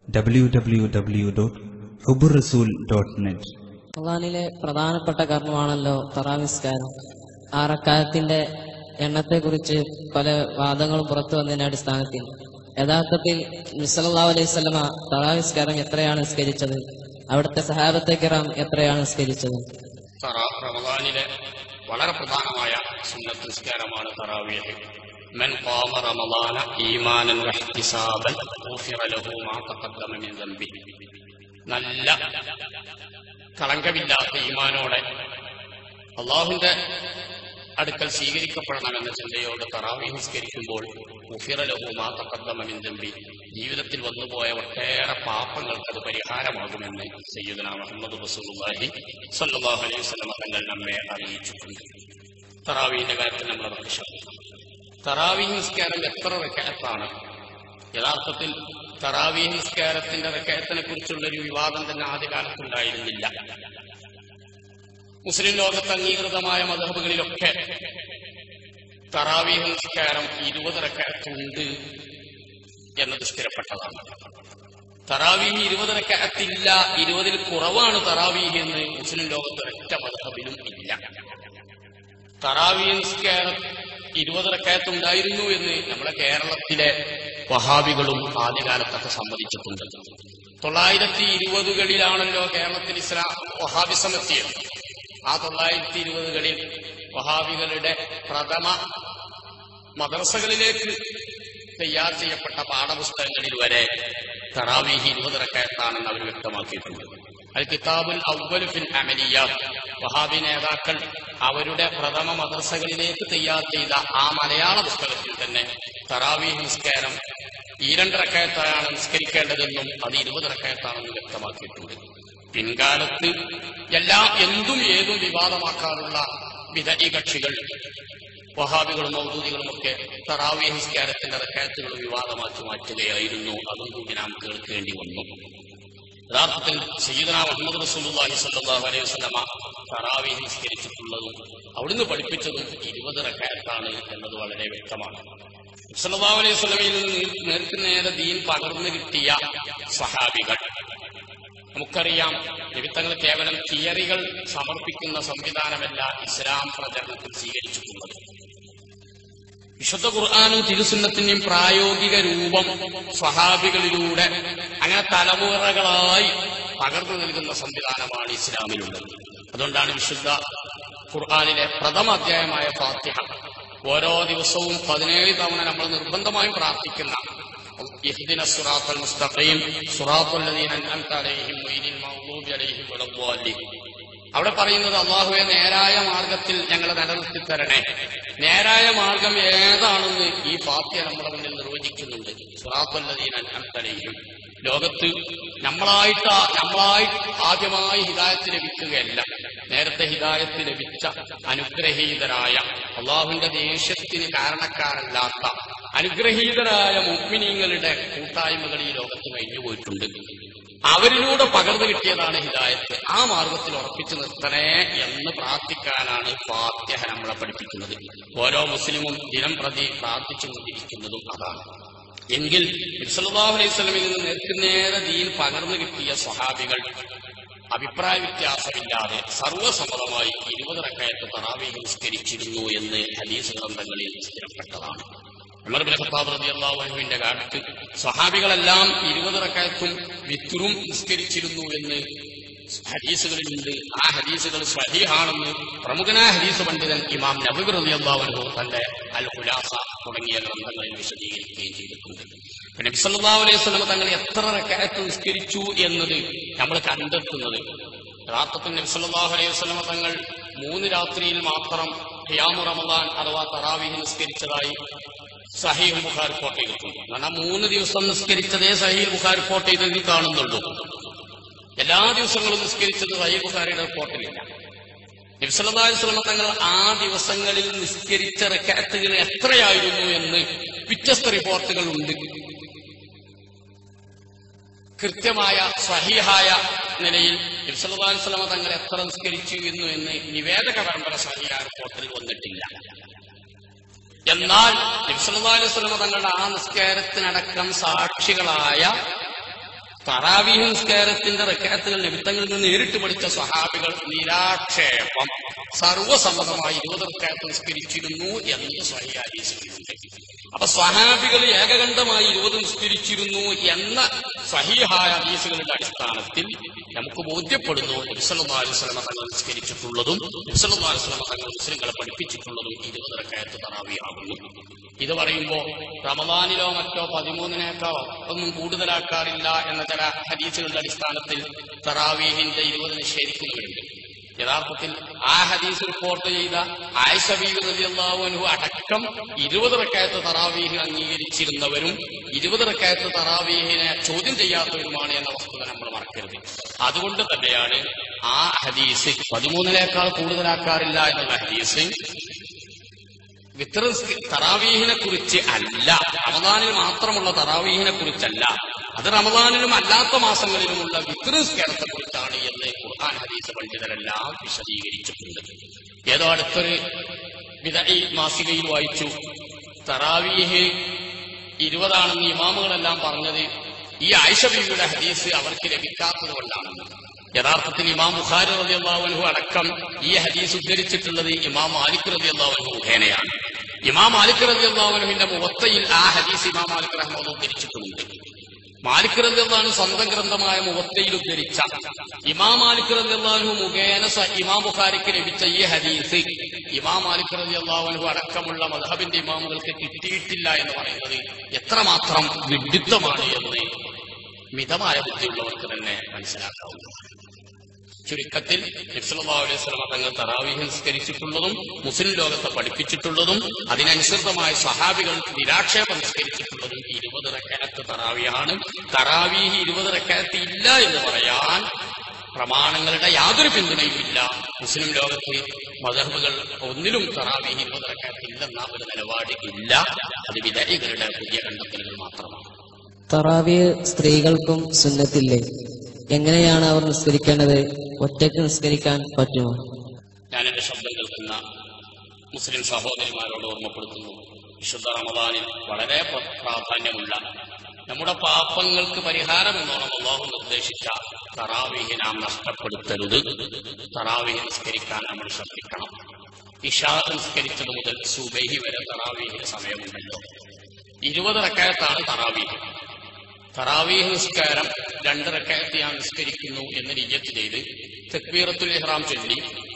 W W W dot Hubburasool dot net റമദാനിലെ പ്രധാനപ്പെട്ട കർമ്മമാണല്ലോ തറാവിസ്കാരം ആ റക്കായത്തിന്റെ എണ്ണത്തെക്കുറിച്ച് പല വാദങ്ങളും പുറത്തു വന്നതിന്റെ അടിസ്ഥാനത്തിൽ യഥാർത്ഥത്തിൽ മിസലാ അലൈഹി സ്വലമ തറാവിസ്കാരം എത്രയാണ് നിസ്കരിച്ചത് അവിടുത്തെ സഹാബത്തെ കിറാം എത്രയാണ് നിസ്കരിച്ചത് തറ- റമദാനിലെ വളരെ പ്രധാനമായ സുന്നത്ത് നിസ്കാരമാണ് തറാവിയഹ് من قام رمضان إيمانا واحتسابا غفر له ما تقدم من ذنبه നല്ല കളങ്കമില്ലാത്ത ഈമാനോടെ അള്ളാഹുന്റെ അടുക്കൽ സ്വീകരിക്കപ്പെടണമെന്ന ചിന്തയോട് തറാവി നിസ്കരിക്കുമ്പോൾ ഉഫിറലഹുമാ തക്കദ്ദമിൻ തമ്പി ജീവിതത്തിൽ വന്നുപോയ ഒട്ടേറെ പാപങ്ങൾക്ക് അത് പരിഹാരമാകുമെന്ന് സയ്യിദന മുഹമ്മദ് റസൂലുള്ളാഹി സ്വല്ലല്ലാഹു അലൈഹി വസല്ലം തങ്ങൾ നമ്മെ അറിയിച്ചിട്ടുണ്ട് തറാവീന്റെ കാര്യത്തിൽ നമ്മൾ അവർക്ക് ശ്രദ്ധിക്കണം തറാവി നിസ്കാരം എത്ര റക്കഅത്താണ് യഥാർത്ഥത്തിൽ തറാവി നിസ്കാരത്തിന്റെ റക്കയത്തിനെ കുറിച്ചുള്ള ഒരു വിവാദം തന്നെ ആദ്യകാലത്തുണ്ടായിരുന്നില്ല മുസ്ലിം ലോകത്ത് അംഗീകൃതമായ മതഹബുകളിലൊക്കെ തറാവീഹ് നിസ്കാരം ഇരുപത് റക്കഅത്തുണ്ട് എന്നത് സ്ഥിരപ്പെട്ടതാണ് തറാവീഹ് ഇരുപത് റക്കഅത്തില്ല ഇരുപതിൽ കുറവാണ് തറാവീഹ് എന്ന് മുസ്ലിം ലോകത്ത് ഒരൊറ്റ മതഹബിലും ഇല്ല തറാവീഹ് നിസ്കാരം ഇരുപത് റക്കയത്തുണ്ടായിരുന്നു എന്ന് നമ്മുടെ കേരളത്തിലെ വഹാബികളും ആദ്യകാലത്തൊക്കെ സമ്മതിച്ചിട്ടുണ്ട് തൊള്ളായിരത്തി ഇരുപതുകളിലാണല്ലോ കേരളത്തിൽ ഇസ്ലാം വഹാബിസം എത്തിയത് ആ തൊള്ളായിരത്തി ഇരുപതുകളിൽ വഹാബികളുടെ പ്രഥമ മദ്രസകളിലേക്ക് തയ്യാർ ചെയ്യപ്പെട്ട പാഠപുസ്തകങ്ങളിൽ വരെ തറാവീഹ് ഇരുപത് റക്കയത്താണെന്ന് അവർ വ്യക്തമാക്കിയിട്ടുണ്ട് അൽ കിതാബുൽ അവ്വൽ ഫിൽ അമലിയ വഹാബി നേതാക്കൾ അവരുടെ പ്രഥമ മദ്രസകളിലേക്ക് തയ്യാർ ചെയ്ത ആ മലയാള പുസ്തകത്തിൽ തന്നെ തറാവീഹ് നിസ്കാരം ഈ രണ്ട് റക്കയത്താണ് നിസ്കരിക്കേണ്ടതെന്നും അത് ഇരുപത് റക്കയത്താണെന്ന് വ്യക്തമാക്കിയിട്ടുണ്ട് പിൻകാലത്ത് എല്ലാ എന്തും ഏതും വിവാദമാക്കാനുള്ള വിധി കക്ഷികൾ വഹാബികളും മൗദൂദികളും ഒക്കെ തറാവീഹ് നിസ്കാരത്തിന്റെ റക്കയത്തുകൾ വിവാദമാക്കി മാറ്റുകയായിരുന്നു അതും കൂടി നാം കേൾക്കേണ്ടി വന്നു യഥാർത്ഥത്തിൽ സയ്യിദന മുഹമ്മദ് റസൂലുള്ളാഹി സ്വല്ലല്ലാഹു അലൈഹി വസല്ലമ തറാവീഹ് നിസ്കരിച്ചിട്ടുള്ളതും അവിടുന്ന് പഠിപ്പിച്ചതും ഇരുപത് റക്കയത്താണ് എന്നത് വളരെ വ്യക്തമാണ് സല്ലല്ലാഹു അലൈഹി വസല്ലമയിൽ നിന്ന് നേർക്ക് നേരെ ദീൻ പകർന്നു കിട്ടിയ സഹാബികൾ നമുക്കറിയാം നിമിത്തങ്ങൾ കേവലം തിയറികൾ സമർപ്പിക്കുന്ന സംവിധാനമല്ല ഇസ്ലാം പ്രചരണത്തിൽ സ്വീകരിച്ചിട്ടുള്ളത് വിശുദ്ധ ഖുർആാനും തിരുസുന്നത്തിന്റെയും പ്രായോഗിക രൂപം സ്വഹാബികളിലൂടെ അങ്ങനെ തലമുറകളായി പകർന്നു നൽകുന്ന സംവിധാനമാണ് ഇസ്ലാമിലുള്ളത് അതുകൊണ്ടാണ് വിശുദ്ധ ഖുർആാനിലെ പ്രഥമ അധ്യായമായ ഫാത്തിഹ ഓരോ ദിവസവും പതിനേഴ് തവണ നമ്മൾ നിർബന്ധമായും പ്രാർത്ഥിക്കുന്ന ഇഹ്ദിന സുറാത്തൽ മുസ്തഖീം സുറാത്തുൽ ലദീന അൻഅംത അലൈഹിം ഗൈരിൽ മഗ്ദൂബി അലൈഹിം വലദ്ദാലിൻ അവിടെ പറയുന്നത് അള്ളാഹുവെ നേരായ മാർഗത്തിൽ ഞങ്ങളെ നിലനിർത്തി തരണേ നേരായ മാർഗം ഏതാണെന്ന് ഈ ഫാത്തിയ നമ്മുടെ മുന്നിൽ നിർവചിക്കുന്നുണ്ട് സുറാത്തുല്ലദീൻ അൻഅംതലൈഹിം ലോകത്ത് നമ്മളായിട്ട് നമ്മളായി ആദ്യമായി ഹിദായത്ത് ലഭിക്കുകയല്ല നേരത്തെ ഹിദായത്ത് ലഭിച്ച അനുഗ്രഹീതരായ അള്ളാഹുവിന്റെ ദേഷ്യത്തിന് കാരണക്കാരല്ലാത്ത അനുഗ്രഹീതരായ മുഗ്മിനീങ്ങളുടെ കൂട്ടായ്മകൾ ഈ ലോകത്ത് കഴിഞ്ഞുപോയിട്ടുണ്ട് അവരിലൂടെ പകർന്നു കിട്ടിയതാണ് ഹിദായത്ത് ആ മാർഗത്തിൽ ഉറപ്പിച്ചു നിർത്തണേ എന്ന് പ്രാർത്ഥിക്കാനാണ് ഫാത്യഹ നമ്മളെ പഠിപ്പിക്കുന്നത് ഓരോ മുസ്ലിമും ദിനം പ്രതി പ്രാർത്ഥിച്ചുകൊണ്ടിരിക്കുന്നതും അതാണ് എങ്കിൽ സല്ലല്ലാഹു അലൈഹി വസല്ലമയിൽ നിന്ന് നേർക്കുനേരെ ദീൻ പകർന്നു കിട്ടിയ സ്വഹാബികൾ അഭിപ്രായ വ്യത്യാസമില്ലാതെ സർവ്വസമ്മതമായി ഇരുപത് റക്കയത്ത് തറാവീഹ് നിസ്കരിച്ചിരുന്നു എന്ന് ഹദീസ് ഗ്രന്ഥങ്ങളിൽ സ്ഥിരപ്പെട്ടതാണ് ഉമർ ബിൻ ഖത്താബ് റളിയല്ലാഹു അൻഹുവിന്റെ കാലത്ത് സഹാബികളെല്ലാം ഇരുപത് റക്കയത്തും വിത്തുറും നിസ്കരിച്ചിരുന്നു എന്ന് ഹദീസുകളിലുണ്ട് ആ ഹദീസുകൾ സ്വഹീഹാണെന്ന് പ്രമുഖനായ ഹദീസ് പണ്ഡിതൻ ഇമാം നബി റളിയല്ലാഹു അൻഹു തന്റെ അൽ ഖുലാസ തുടങ്ങിയ ഗ്രന്ഥങ്ങളിൽ വിശദീകരിക്കുകയും ചെയ്തിട്ടുണ്ട് പിന്നെ സല്ലല്ലാഹു അലൈഹി വസല്ലം തങ്ങൾ എത്ര റക്കഅത്ത് നിസ്കരിച്ചു എന്നത് നമ്മൾ കണ്ടെത്തുന്നത് യഥാർത്ഥത്തിൽ നബി സല്ലല്ലാഹു അലൈഹി വസല്ലം തങ്ങൾ മൂന്ന് രാത്രിയിൽ മാത്രം ഖിയാമു റമദാൻ അഥവാ തറാവീഹ് നിസ്കരിച്ചതായി സഹീഹ് ബുഖാർ റിപ്പോർട്ട് ചെയ്തിട്ടുണ്ട് കാരണം മൂന്ന് ദിവസം നിസ്കരിച്ചതേ സഹീഹ് ബുഖാർ റിപ്പോർട്ട് ചെയ്തതിൽ കാണുന്നുള്ളൂ എല്ലാ ദിവസങ്ങളും നിസ്കരിച്ചത് സഹീഹ് ബുഖാരിയുടെ റിപ്പോർട്ടിലില്ല നബ്സല്ലാഹു വസ്ലമ തങ്ങൾ ആ ദിവസങ്ങളിൽ നിസ്കരിച്ച റക്കാത്തുകൾ എത്രയായിരുന്നു എന്ന് വ്യത്യസ്ത റിപ്പോർട്ടുകൾ ഉണ്ട് കൃത്യമായ സഹിഹായ നിലയിൽ നബ്സല്ലാഹു വസ്ലമ തങ്ങൾ എത്ര നിസ്കരിച്ചു എന്നു എന്ന് നിവേദക പരമ്പര സഹിഹ റിപ്പോർട്ടിൽ വന്നിട്ടില്ല എന്നാൽ നബ്സല്ലാ അലൈഹി സ്വലമ തങ്ങളുടെ ആ നിസ്കാരത്തിനടക്കം സാക്ഷികളായ തറാവീഹ് നിസ്കാരത്തിന്റെ റക്കാത്തുകൾ നിമിത്തങ്ങളിൽ നിന്ന് നേരിട്ട് പഠിച്ച സ്വഹാബികൾ നിരാക്ഷേപം സർവസമ്മതമായി ഇരുപത് റക്കാത്ത് നിസ്കരിച്ചിരുന്നു എന്നത് സ്വഹീഹാദീസിലുണ്ട് അപ്പൊ സ്വഹാബികൾ ഏകകണ്ഠമായി ഇരുപത് നിസ്കരിച്ചിരുന്നു എന്ന സഹീഹായ ഹദീസുകളുടെ അടിസ്ഥാനത്തിൽ നമുക്ക് ബോധ്യപ്പെടുന്നു നബിസല്ലാസ്ലമ തങ്ങൾ നിസ്കരിച്ചിട്ടുള്ളതും നബിസല്ലാസ്ലമ തങ്ങൾ മുസ്ലിങ്ങളെ പഠിപ്പിച്ചിട്ടുള്ളതും ഇരുപത് റക്കാത്ത് തറാവിയാകുന്നു ഇത് പറയുമ്പോ റമദാനിലോ മറ്റോ പതിമൂന്നിനേക്കോ ഒന്നും കൂടുതലാക്കാറില്ല എന്ന ചില ഹദീസുകളുടെ അടിസ്ഥാനത്തിൽ തറാവീഹിന്റെ ഇരുപത് നിഷേധിക്കുന്നവരുണ്ട് യഥാർത്ഥത്തിൽ ആ ഹദീസ് റിപ്പോർട്ട് ചെയ്ത ആയിഷബീബ് റലിയല്ലാഹുവിനു അടക്കം ഇരുപത് റക്കായത്ത് തറാവീഹ് അംഗീകരിച്ചിരുന്നവരും ഇരുപത് റക്കായത്ത് തറാവീഹിനെ ചോദ്യം ചെയ്യാത്തവരുമാണ് എന്ന വസ്തുത നമ്മൾ മറക്കരുത് അതുകൊണ്ട് തന്നെയാണ് ആ ഹദീസ് പതിമൂന്നിനേക്കാൾ കൂടുതലാക്കാറില്ല എന്നുള്ള ഹദീസ് വിത്ര തറാവീഹിനെ കുറിച്ച് അല്ല റമദാനിൽ മാത്രമുള്ള തറാവീഹിനെ കുറിച്ചല്ല അത് റമദാനിലും അല്ലാത്ത മാസങ്ങളിലുമുള്ള വിത്രസ്കാരത്തെ കുറിച്ചാണ് എന്ന് ഖുർആൻ ഹദീസ് പണ്ഡിതരെല്ലാം വിശദീകരിച്ചിട്ടുണ്ട് ഏതോ അടുത്തൊരു വിദഈ മാസികയിൽ വായിച്ചു തറാവീഹ് ഇരുപതാണെന്ന് ഇമാമുകളെല്ലാം പറഞ്ഞത് ഈ ആയിഷ ബീവിയുടെ ഹദീസ് അവർക്ക് ലഭിക്കാത്തത് കൊണ്ടാണെന്ന് യഥാർത്ഥത്തിൽ ഇമാം ബുഖാരി റതി അള്ളാഹുനഹു അടക്കം ഈ ഹദീസ് ഉദ്ധരിച്ചിട്ടുള്ളത് ഇമാം മാലിക് റതി അള്ളാഹുനഹു മുഖേനയാണ് ഇമാം മാലിക് റതി അള്ളാഹുനഹുവിന്റെ മുവത്തയിൽ ആ ഹദീസ് ഇമാം മാലിക് റഹ്മദ് ഉദ്ധരിച്ചിട്ടുമുണ്ട് മാലിക് റതി അള്ളാഹു സ്വന്തം ഗ്രന്ഥമായ മുവത്തയിൽ ഉദ്ധരിച്ച ഇമാം മാലിക് റതി അള്ളാഹു മുഖേന സ- ഇമാം ബുഖാരിക്ക് ലഭിച്ച ഈ ഹദീസ് ഇമാം മാലിക് റതി അള്ളാഹുനഹു അടക്കമുള്ള മധബിന്റെ ഇമാമുകൾക്ക് കിട്ടിയിട്ടില്ല എന്ന് പറയുന്നത് എത്രമാത്രം വിഡിത്തമാണ് എന്ന് മിതമായ ബുദ്ധിയുള്ളവർക്ക് തന്നെ മനസ്സിലാക്കാവുന്നതാണ് ചുരുക്കത്തിൽ നബ്സല്ലാഹു അലൈഹി സ്വലമ തങ്ങൾ തറാവീഹ് നിസ്കരിച്ചിട്ടുള്ളതും മുസ്ലിം ലോകത്തെ പഠിപ്പിച്ചിട്ടുള്ളതും അതിനനുസൃതമായ സഹാബികൾ നിരാക്ഷേപം നിസ്കരിച്ചിട്ടുള്ളതും ഇരുപത് റക്കാത്ത് തറാവിയാണ് തറാവീഹ് ഇരുപത് റക്കാത്ത് ഇല്ല എന്ന് പറയാൻ പ്രമാണങ്ങളുടെ യാതൊരു പിന്തുണയുമില്ല മുസ്ലിം ലോകത്ത് മദർബുകൾ ഒന്നിലും തറാവീഹ് ഇരുപത് റക്കാത്ത് ഇല്ലെന്ന ഒരു നിലപാട് ഇല്ല അത് വിധേയകളുടെ പുതിയ കണ്ടെത്തലുകൾ മാത്രമാണ് തറാവിയ സ്ത്രീകൾക്കും സുന്നത്തില്ലേ എങ്ങനെയാണ് അവർ നിസ്കരിക്കേണ്ടത് ഒറ്റയ്ക്ക് നിസ്കരിക്കാൻ പറ്റുമോ ഞാൻ എന്റെ ശബ്ദം കേൾക്കുന്ന മുസ്ലിം സഹോദരിമാരോട് ഓർമ്മപ്പെടുത്തുന്നു വിശുദ്ധ റമദാനിൽ വളരെ പ്ര- പ്രാധാന്യമുള്ള നമ്മുടെ പാപങ്ങൾക്ക് പരിഹാരം എന്നോണം അള്ളാഹു നിർദ്ദേശിച്ച തറാവീഹ് നാം നഷ്ടപ്പെടുത്തരുത് തറാവീഹ് നിസ്കരിക്കാൻ നമ്മൾ ശ്രദ്ധിക്കണം ഇഷാ നിസ്കരിച്ചത് മുതൽ സുബൈഹി വരെ തറാവീഹിന് സമയമുണ്ടല്ലോ ഇരുപത് റക്കായത്താണ് തറാവീഹ് തറാവീഹ് നിസ്കാരം രണ്ട് റക്കായത്ത് ഞാൻ നിസ്കരിക്കുന്നു എന്ന് നിയ്യത്ത് ചെയ്ത് തെക്ബീറത്തുൽ ഇഹ്റാം ചൊല്ലി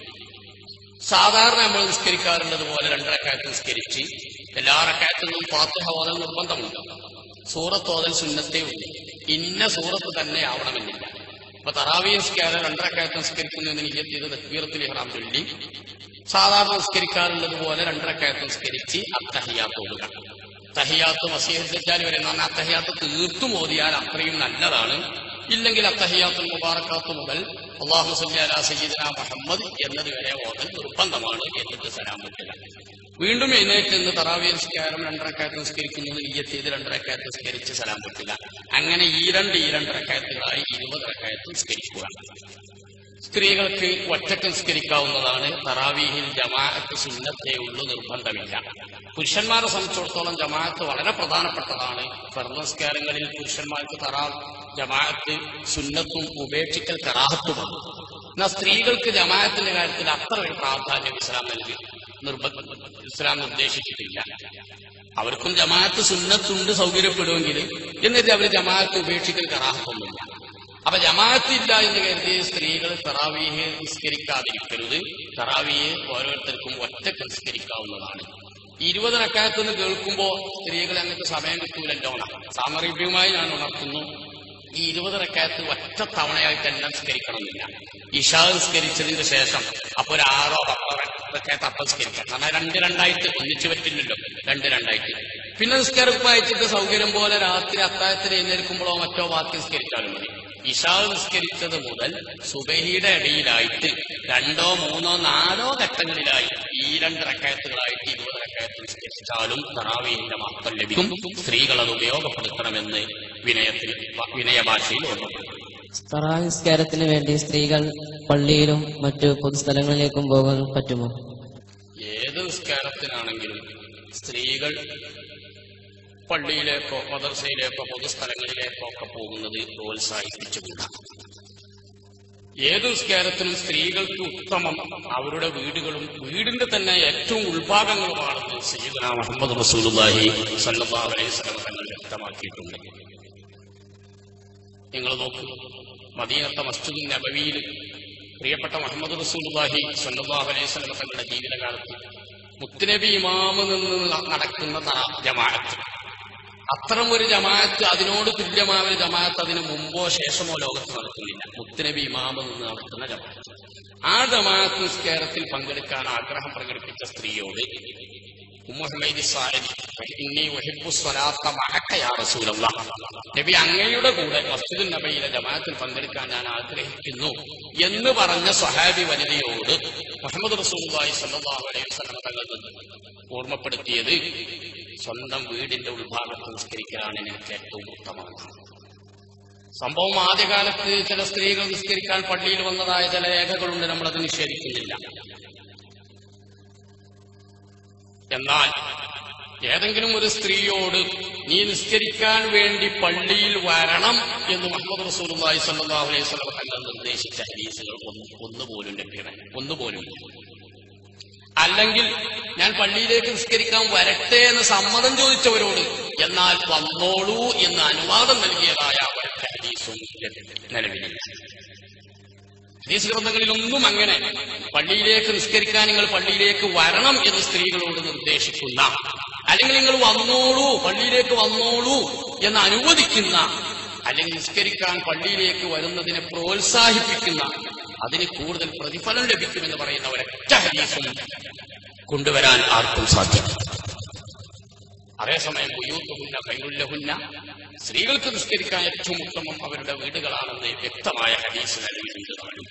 സാധാരണ നമ്മൾ നിസ്കരിക്കാറുള്ളത് പോലെ രണ്ട് റക്കായത്ത് നിസ്കരിച്ച് എല്ലാ റക്കായത്തിനും ഫാത്തിഹ ഓതൽ നിർബന്ധമുണ്ട് സൂറത്ത് ഓതൽ സുന്നത്തേ ഉള്ളൂ ഇന്ന സൂറത്ത് തന്നെ ആവണമെന്നില്ല അപ്പൊ തറാവീഹ് നിസ്കാരം രണ്ട് റക്കായത്ത് നിസ്കരിക്കുന്നു എന്ന് നിയ്യത്ത് ചെയ്ത് തെക്ബീറത്തുൽ ഇഹ്റാം ചൊല്ലി സാധാരണ നിസ്കരിക്കാറുള്ളത് പോലെ രണ്ട് റക്കായത്ത് നിസ്കരിച്ച് അത്തഹിയാത്ത് ഓതുക തഹിയാത്ത് മസീഹ് വരെ എന്ന് പറഞ്ഞാൽ അത്തഹിയാത്ത് തീർത്തും ഓതിയാൽ അത്രയും നല്ലതാണ് ഇല്ലെങ്കിൽ അത്തഹിയാത്തുൽ മുബാറക്കാത്ത് മുതൽ അള്ളാഹു സല്ലി അലാ സയ്യിദന മുഹമ്മദ് എന്നത് വരെ ഓതൽ നിർബന്ധമാണ് എന്നിട്ട് സലാം പറ്റുക വീണ്ടും എഴുന്നേറ്റ് നിന്ന് തറാവി നിസ്കാരം രണ്ടരക്കായത്ത് നിസ്കരിക്കുന്നത് നീയത്ത് ചെയ്ത് രണ്ടരക്കായത്ത് നിസ്കരിച്ച് സലാം പറ്റുക അങ്ങനെ ഈ രണ്ട് ഈ രണ്ടരക്കായത്തുകളായി ഇരുപത് റക്കായത്ത് നിസ്കരിക്കുക സ്ത്രീകൾക്ക് ഒറ്റക്ക് നിസ്കരിക്കാവുന്നതാണ് തറാവീഹിൽ ജമാഅത്ത് സുന്നത്തേ ഉള്ളൂ നിർബന്ധമില്ല പുരുഷന്മാരെ സംബന്ധിച്ചിടത്തോളം ജമാഅത്ത് വളരെ പ്രധാനപ്പെട്ടതാണ് ഫർദ് നിസ്കാരങ്ങളിൽ പുരുഷന്മാർക്ക് തറാ ജമാഅത്ത് സുന്നത്തും ഉപേക്ഷിക്കൽ കറാഹത്തുമാണ് എന്നാൽ സ്ത്രീകൾക്ക് ജമാഅത്തിന്റെ കാര്യത്തിൽ അത്ര ഒരു പ്രാധാന്യം ഇസ്ലാം നൽകി നിർബന്ധ ഇസ്ലാം നിർദ്ദേശിച്ചിട്ടില്ല അവർക്കും ജമാഅത്ത് സുന്നത്തുണ്ട് സൗകര്യപ്പെടുമെങ്കിൽ എന്നിട്ട് അവർ ജമാഅത്ത് ഉപേക്ഷിക്കൽ കറാഹത്തൊന്നുമില്ല അപ്പൊ ജമാഅത്തില്ല എന്ന് കരുതി സ്ത്രീകൾ തറാവീഹ് നിസ്കരിക്കാതിരിക്കരുത് തറാവീഹ് ഓരോരുത്തർക്കും ഒറ്റക്ക് നിസ്കരിക്കാവുന്നതാണ് ഇരുപത് റക്കായത്ത് എന്ന് കേൾക്കുമ്പോ സ്ത്രീകൾ അങ്ങനത്തെ സമയം കിട്ടൂലല്ലോ സാമറിഭ്യമായി ഞാൻ ഉണർത്തുന്നു ഈ ഇരുപത് റക്കായത്ത് ഒറ്റ തവണയായി തന്നെ നിസ്കരിക്കണമെന്നില്ല ഇഷാ നിസ്കരിച്ചതിന് ശേഷം അപ്പൊ ഒരു ആറോ പത്തോ റക്കായത്ത് അപ്പം നിസ്കരിക്കാം കാരണം രണ്ട് രണ്ടായിട്ട് ഒന്നിച്ചു പറ്റില്ലല്ലോ രണ്ട് രണ്ടായിട്ട് പിന്നെ നിസ്കാരം വായിച്ചിട്ട് സൗകര്യം പോലെ രാത്രി അത്താഴത്തിന് എഴുന്നേൽക്കുമ്പോഴോ മറ്റോ ബാക്കി നിസ്കരിച്ചാലും മതി ഇഷാ നിസ്കരിച്ചത് മുതൽ സുബഹിയുടെ ഇടയിലായിട്ട് രണ്ടോ മൂന്നോ നാലോ ഘട്ടങ്ങളിലായി ഈ രണ്ട് റക്കായത്തുകളായിട്ട് ഇരുപത് റക്കായത്ത് നിസ്കരിച്ചാലും തറാവീഹിന്റെ മഹത്വം ലഭിക്കും സ്ത്രീകൾ അത് ഉപയോഗപ്പെടുത്തണമെന്ന് വിനയത്തിൽ വിനയഭാഷയിൽ ഓർമ്മപ്പെടുത്തും തറാവി നിസ്കാരത്തിന് വേണ്ടി സ്ത്രീകൾ പള്ളിയിലും മറ്റു പൊതുസ്ഥലങ്ങളിലേക്കും പോകാൻ പറ്റുമോ ഏത് നിസ്കാരത്തിനാണെങ്കിലും സ്ത്രീകൾ പള്ളിയിലേക്കോ മദർസയിലേക്കോ പൊതുസ്ഥലങ്ങളിലേക്കോ ഒക്കെ പോകുന്നത് പ്രോത്സാഹിപ്പിച്ചുകൂടാ ഏത് നിസ്കാരത്തിനും സ്ത്രീകൾക്ക് ഉത്തമം അവരുടെ വീടുകളും വീടിന്റെ തന്നെ ഏറ്റവും ഉൾഭാഗങ്ങളുമാണെന്ന് സയ്യിദന മുഹമ്മദ് റസൂലുള്ളാഹി സല്ലല്ലാഹു അലൈഹി വസല്ലം തങ്ങൾ വ്യക്തമാക്കിയിട്ടുണ്ട് നിങ്ങൾ നോക്കൂ മദീനത്തെ മസ്ജിദ് നബവിയിൽ പ്രിയപ്പെട്ട മുഹമ്മദ് റസൂലുള്ളാഹി സല്ലല്ലാഹു അലൈഹി വസല്ലം തങ്ങളുടെ ജീവിതകാലത്ത് മുത്തുനബി ഇമാമ് നിന്ന് ന- നടക്കുന്ന ത- ജമാഅത്ത് അത്തരം ഒരു ജമാഅത്ത് അതിനോട് തുല്യമായ ഒരു ജമാഅത്ത് അതിന് മുമ്പോ ശേഷമോ ലോകത്ത് നടക്കുന്നില്ല മുത്തുനബി ഇമാമ് നിന്ന് നടക്കുന്ന ജമാഅത്ത് ആ ജമാഅത്ത് നിസ്കാരത്തിൽ പങ്കെടുക്കാൻ ആഗ്രഹം പ്രകടിപ്പിച്ച സ്ത്രീയോട് ഉമ്മുഹമ്മദ് സാഹിബ് ഇന്നി വഹിബ്ബു സ്വലാത്ത മഅക യാ റസൂലല്ലാഹ് നബി അങ്ങയുടെ കൂടെ മസ്ജിദുൽ നബിയിലെ ജമാഅത്തിൽ പങ്കെടുക്കാൻ ഞാൻ ആഗ്രഹിക്കുന്നു എന്ന് പറഞ്ഞ സ്വഹാബി വനിതയോട് മുഹമ്മദ് റസൂലുള്ളാഹി സ്വല്ലല്ലാഹു അലൈഹി വസല്ലം തങ്ങൾ ഓർമ്മപ്പെടുത്തിയത് സ്വന്തം വീടിന്റെ ഉൾഭാഗത്ത് നിസ്കരിക്കലാണ് എനിക്ക് ഏറ്റവും ഉത്തമമാണ് സംഭവം ആദ്യകാലത്ത് ചില സ്ത്രീകൾ നിസ്കരിക്കാൻ പള്ളിയിൽ വന്നതായ ചില രേഖകളുണ്ട് നമ്മളത് നിഷേധിക്കുന്നില്ല എന്നാൽ ഏതെങ്കിലും ഒരു സ്ത്രീയോട് നീ നിസ്കരിക്കാൻ വേണ്ടി പള്ളിയിൽ വരണം എന്ന് മുഹമ്മദ് റസൂലുള്ളാഹി സ്വല്ലല്ലാഹു അലൈഹി വസല്ലം തങ്ങൾ നിർദ്ദേശിച്ച ഹദീസുകൾ ഒന്ന് ഒന്നുപോലും ലഭ്യമല്ല ഒന്നുപോലും ഇല്ല അല്ലെങ്കിൽ ഞാൻ പള്ളിയിലേക്ക് നിസ്കരിക്കാൻ വരട്ടെ എന്ന് സമ്മതം ചോദിച്ചവരോട് എന്നാൽ വന്നോളൂ എന്ന് അനുവാദം നൽകിയതായ അവരുടെ ഹദീസും നിലവിലില്ല ഹദീസ് ഗ്രന്ഥങ്ങളിലൊന്നും അങ്ങനെ പള്ളിയിലേക്ക് നിസ്കരിക്കാൻ നിങ്ങൾ പള്ളിയിലേക്ക് വരണം എന്ന് സ്ത്രീകളോട് നിർദ്ദേശിക്കുന്ന അല്ലെങ്കിൽ നിങ്ങൾ വന്നോളൂ പള്ളിയിലേക്ക് വന്നോളൂ എന്ന് അനുവദിക്കുന്ന അല്ലെങ്കിൽ നിസ്കരിക്കാൻ പള്ളിയിലേക്ക് വരുന്നതിനെ പ്രോത്സാഹിപ്പിക്കുന്ന അതിന് കൂടുതൽ പ്രതിഫലം ലഭിക്കുമെന്ന് പറയുന്ന ഒരൊറ്റ ഹദീസും കൊണ്ടുവരാൻ ആർക്കും സാധ്യമല്ല അതേസമയം ബുയൂത്തുഹുന്ന കൈറുല്ലഹുന്ന സ്ത്രീകൾക്ക് നിസ്കരിക്കാൻ ഏറ്റവും ഉത്തമം അവരുടെ വീടുകളാണെന്ന് വ്യക്തമായ ഹദീസ് നൽകിയിട്ടുണ്ട് താനും.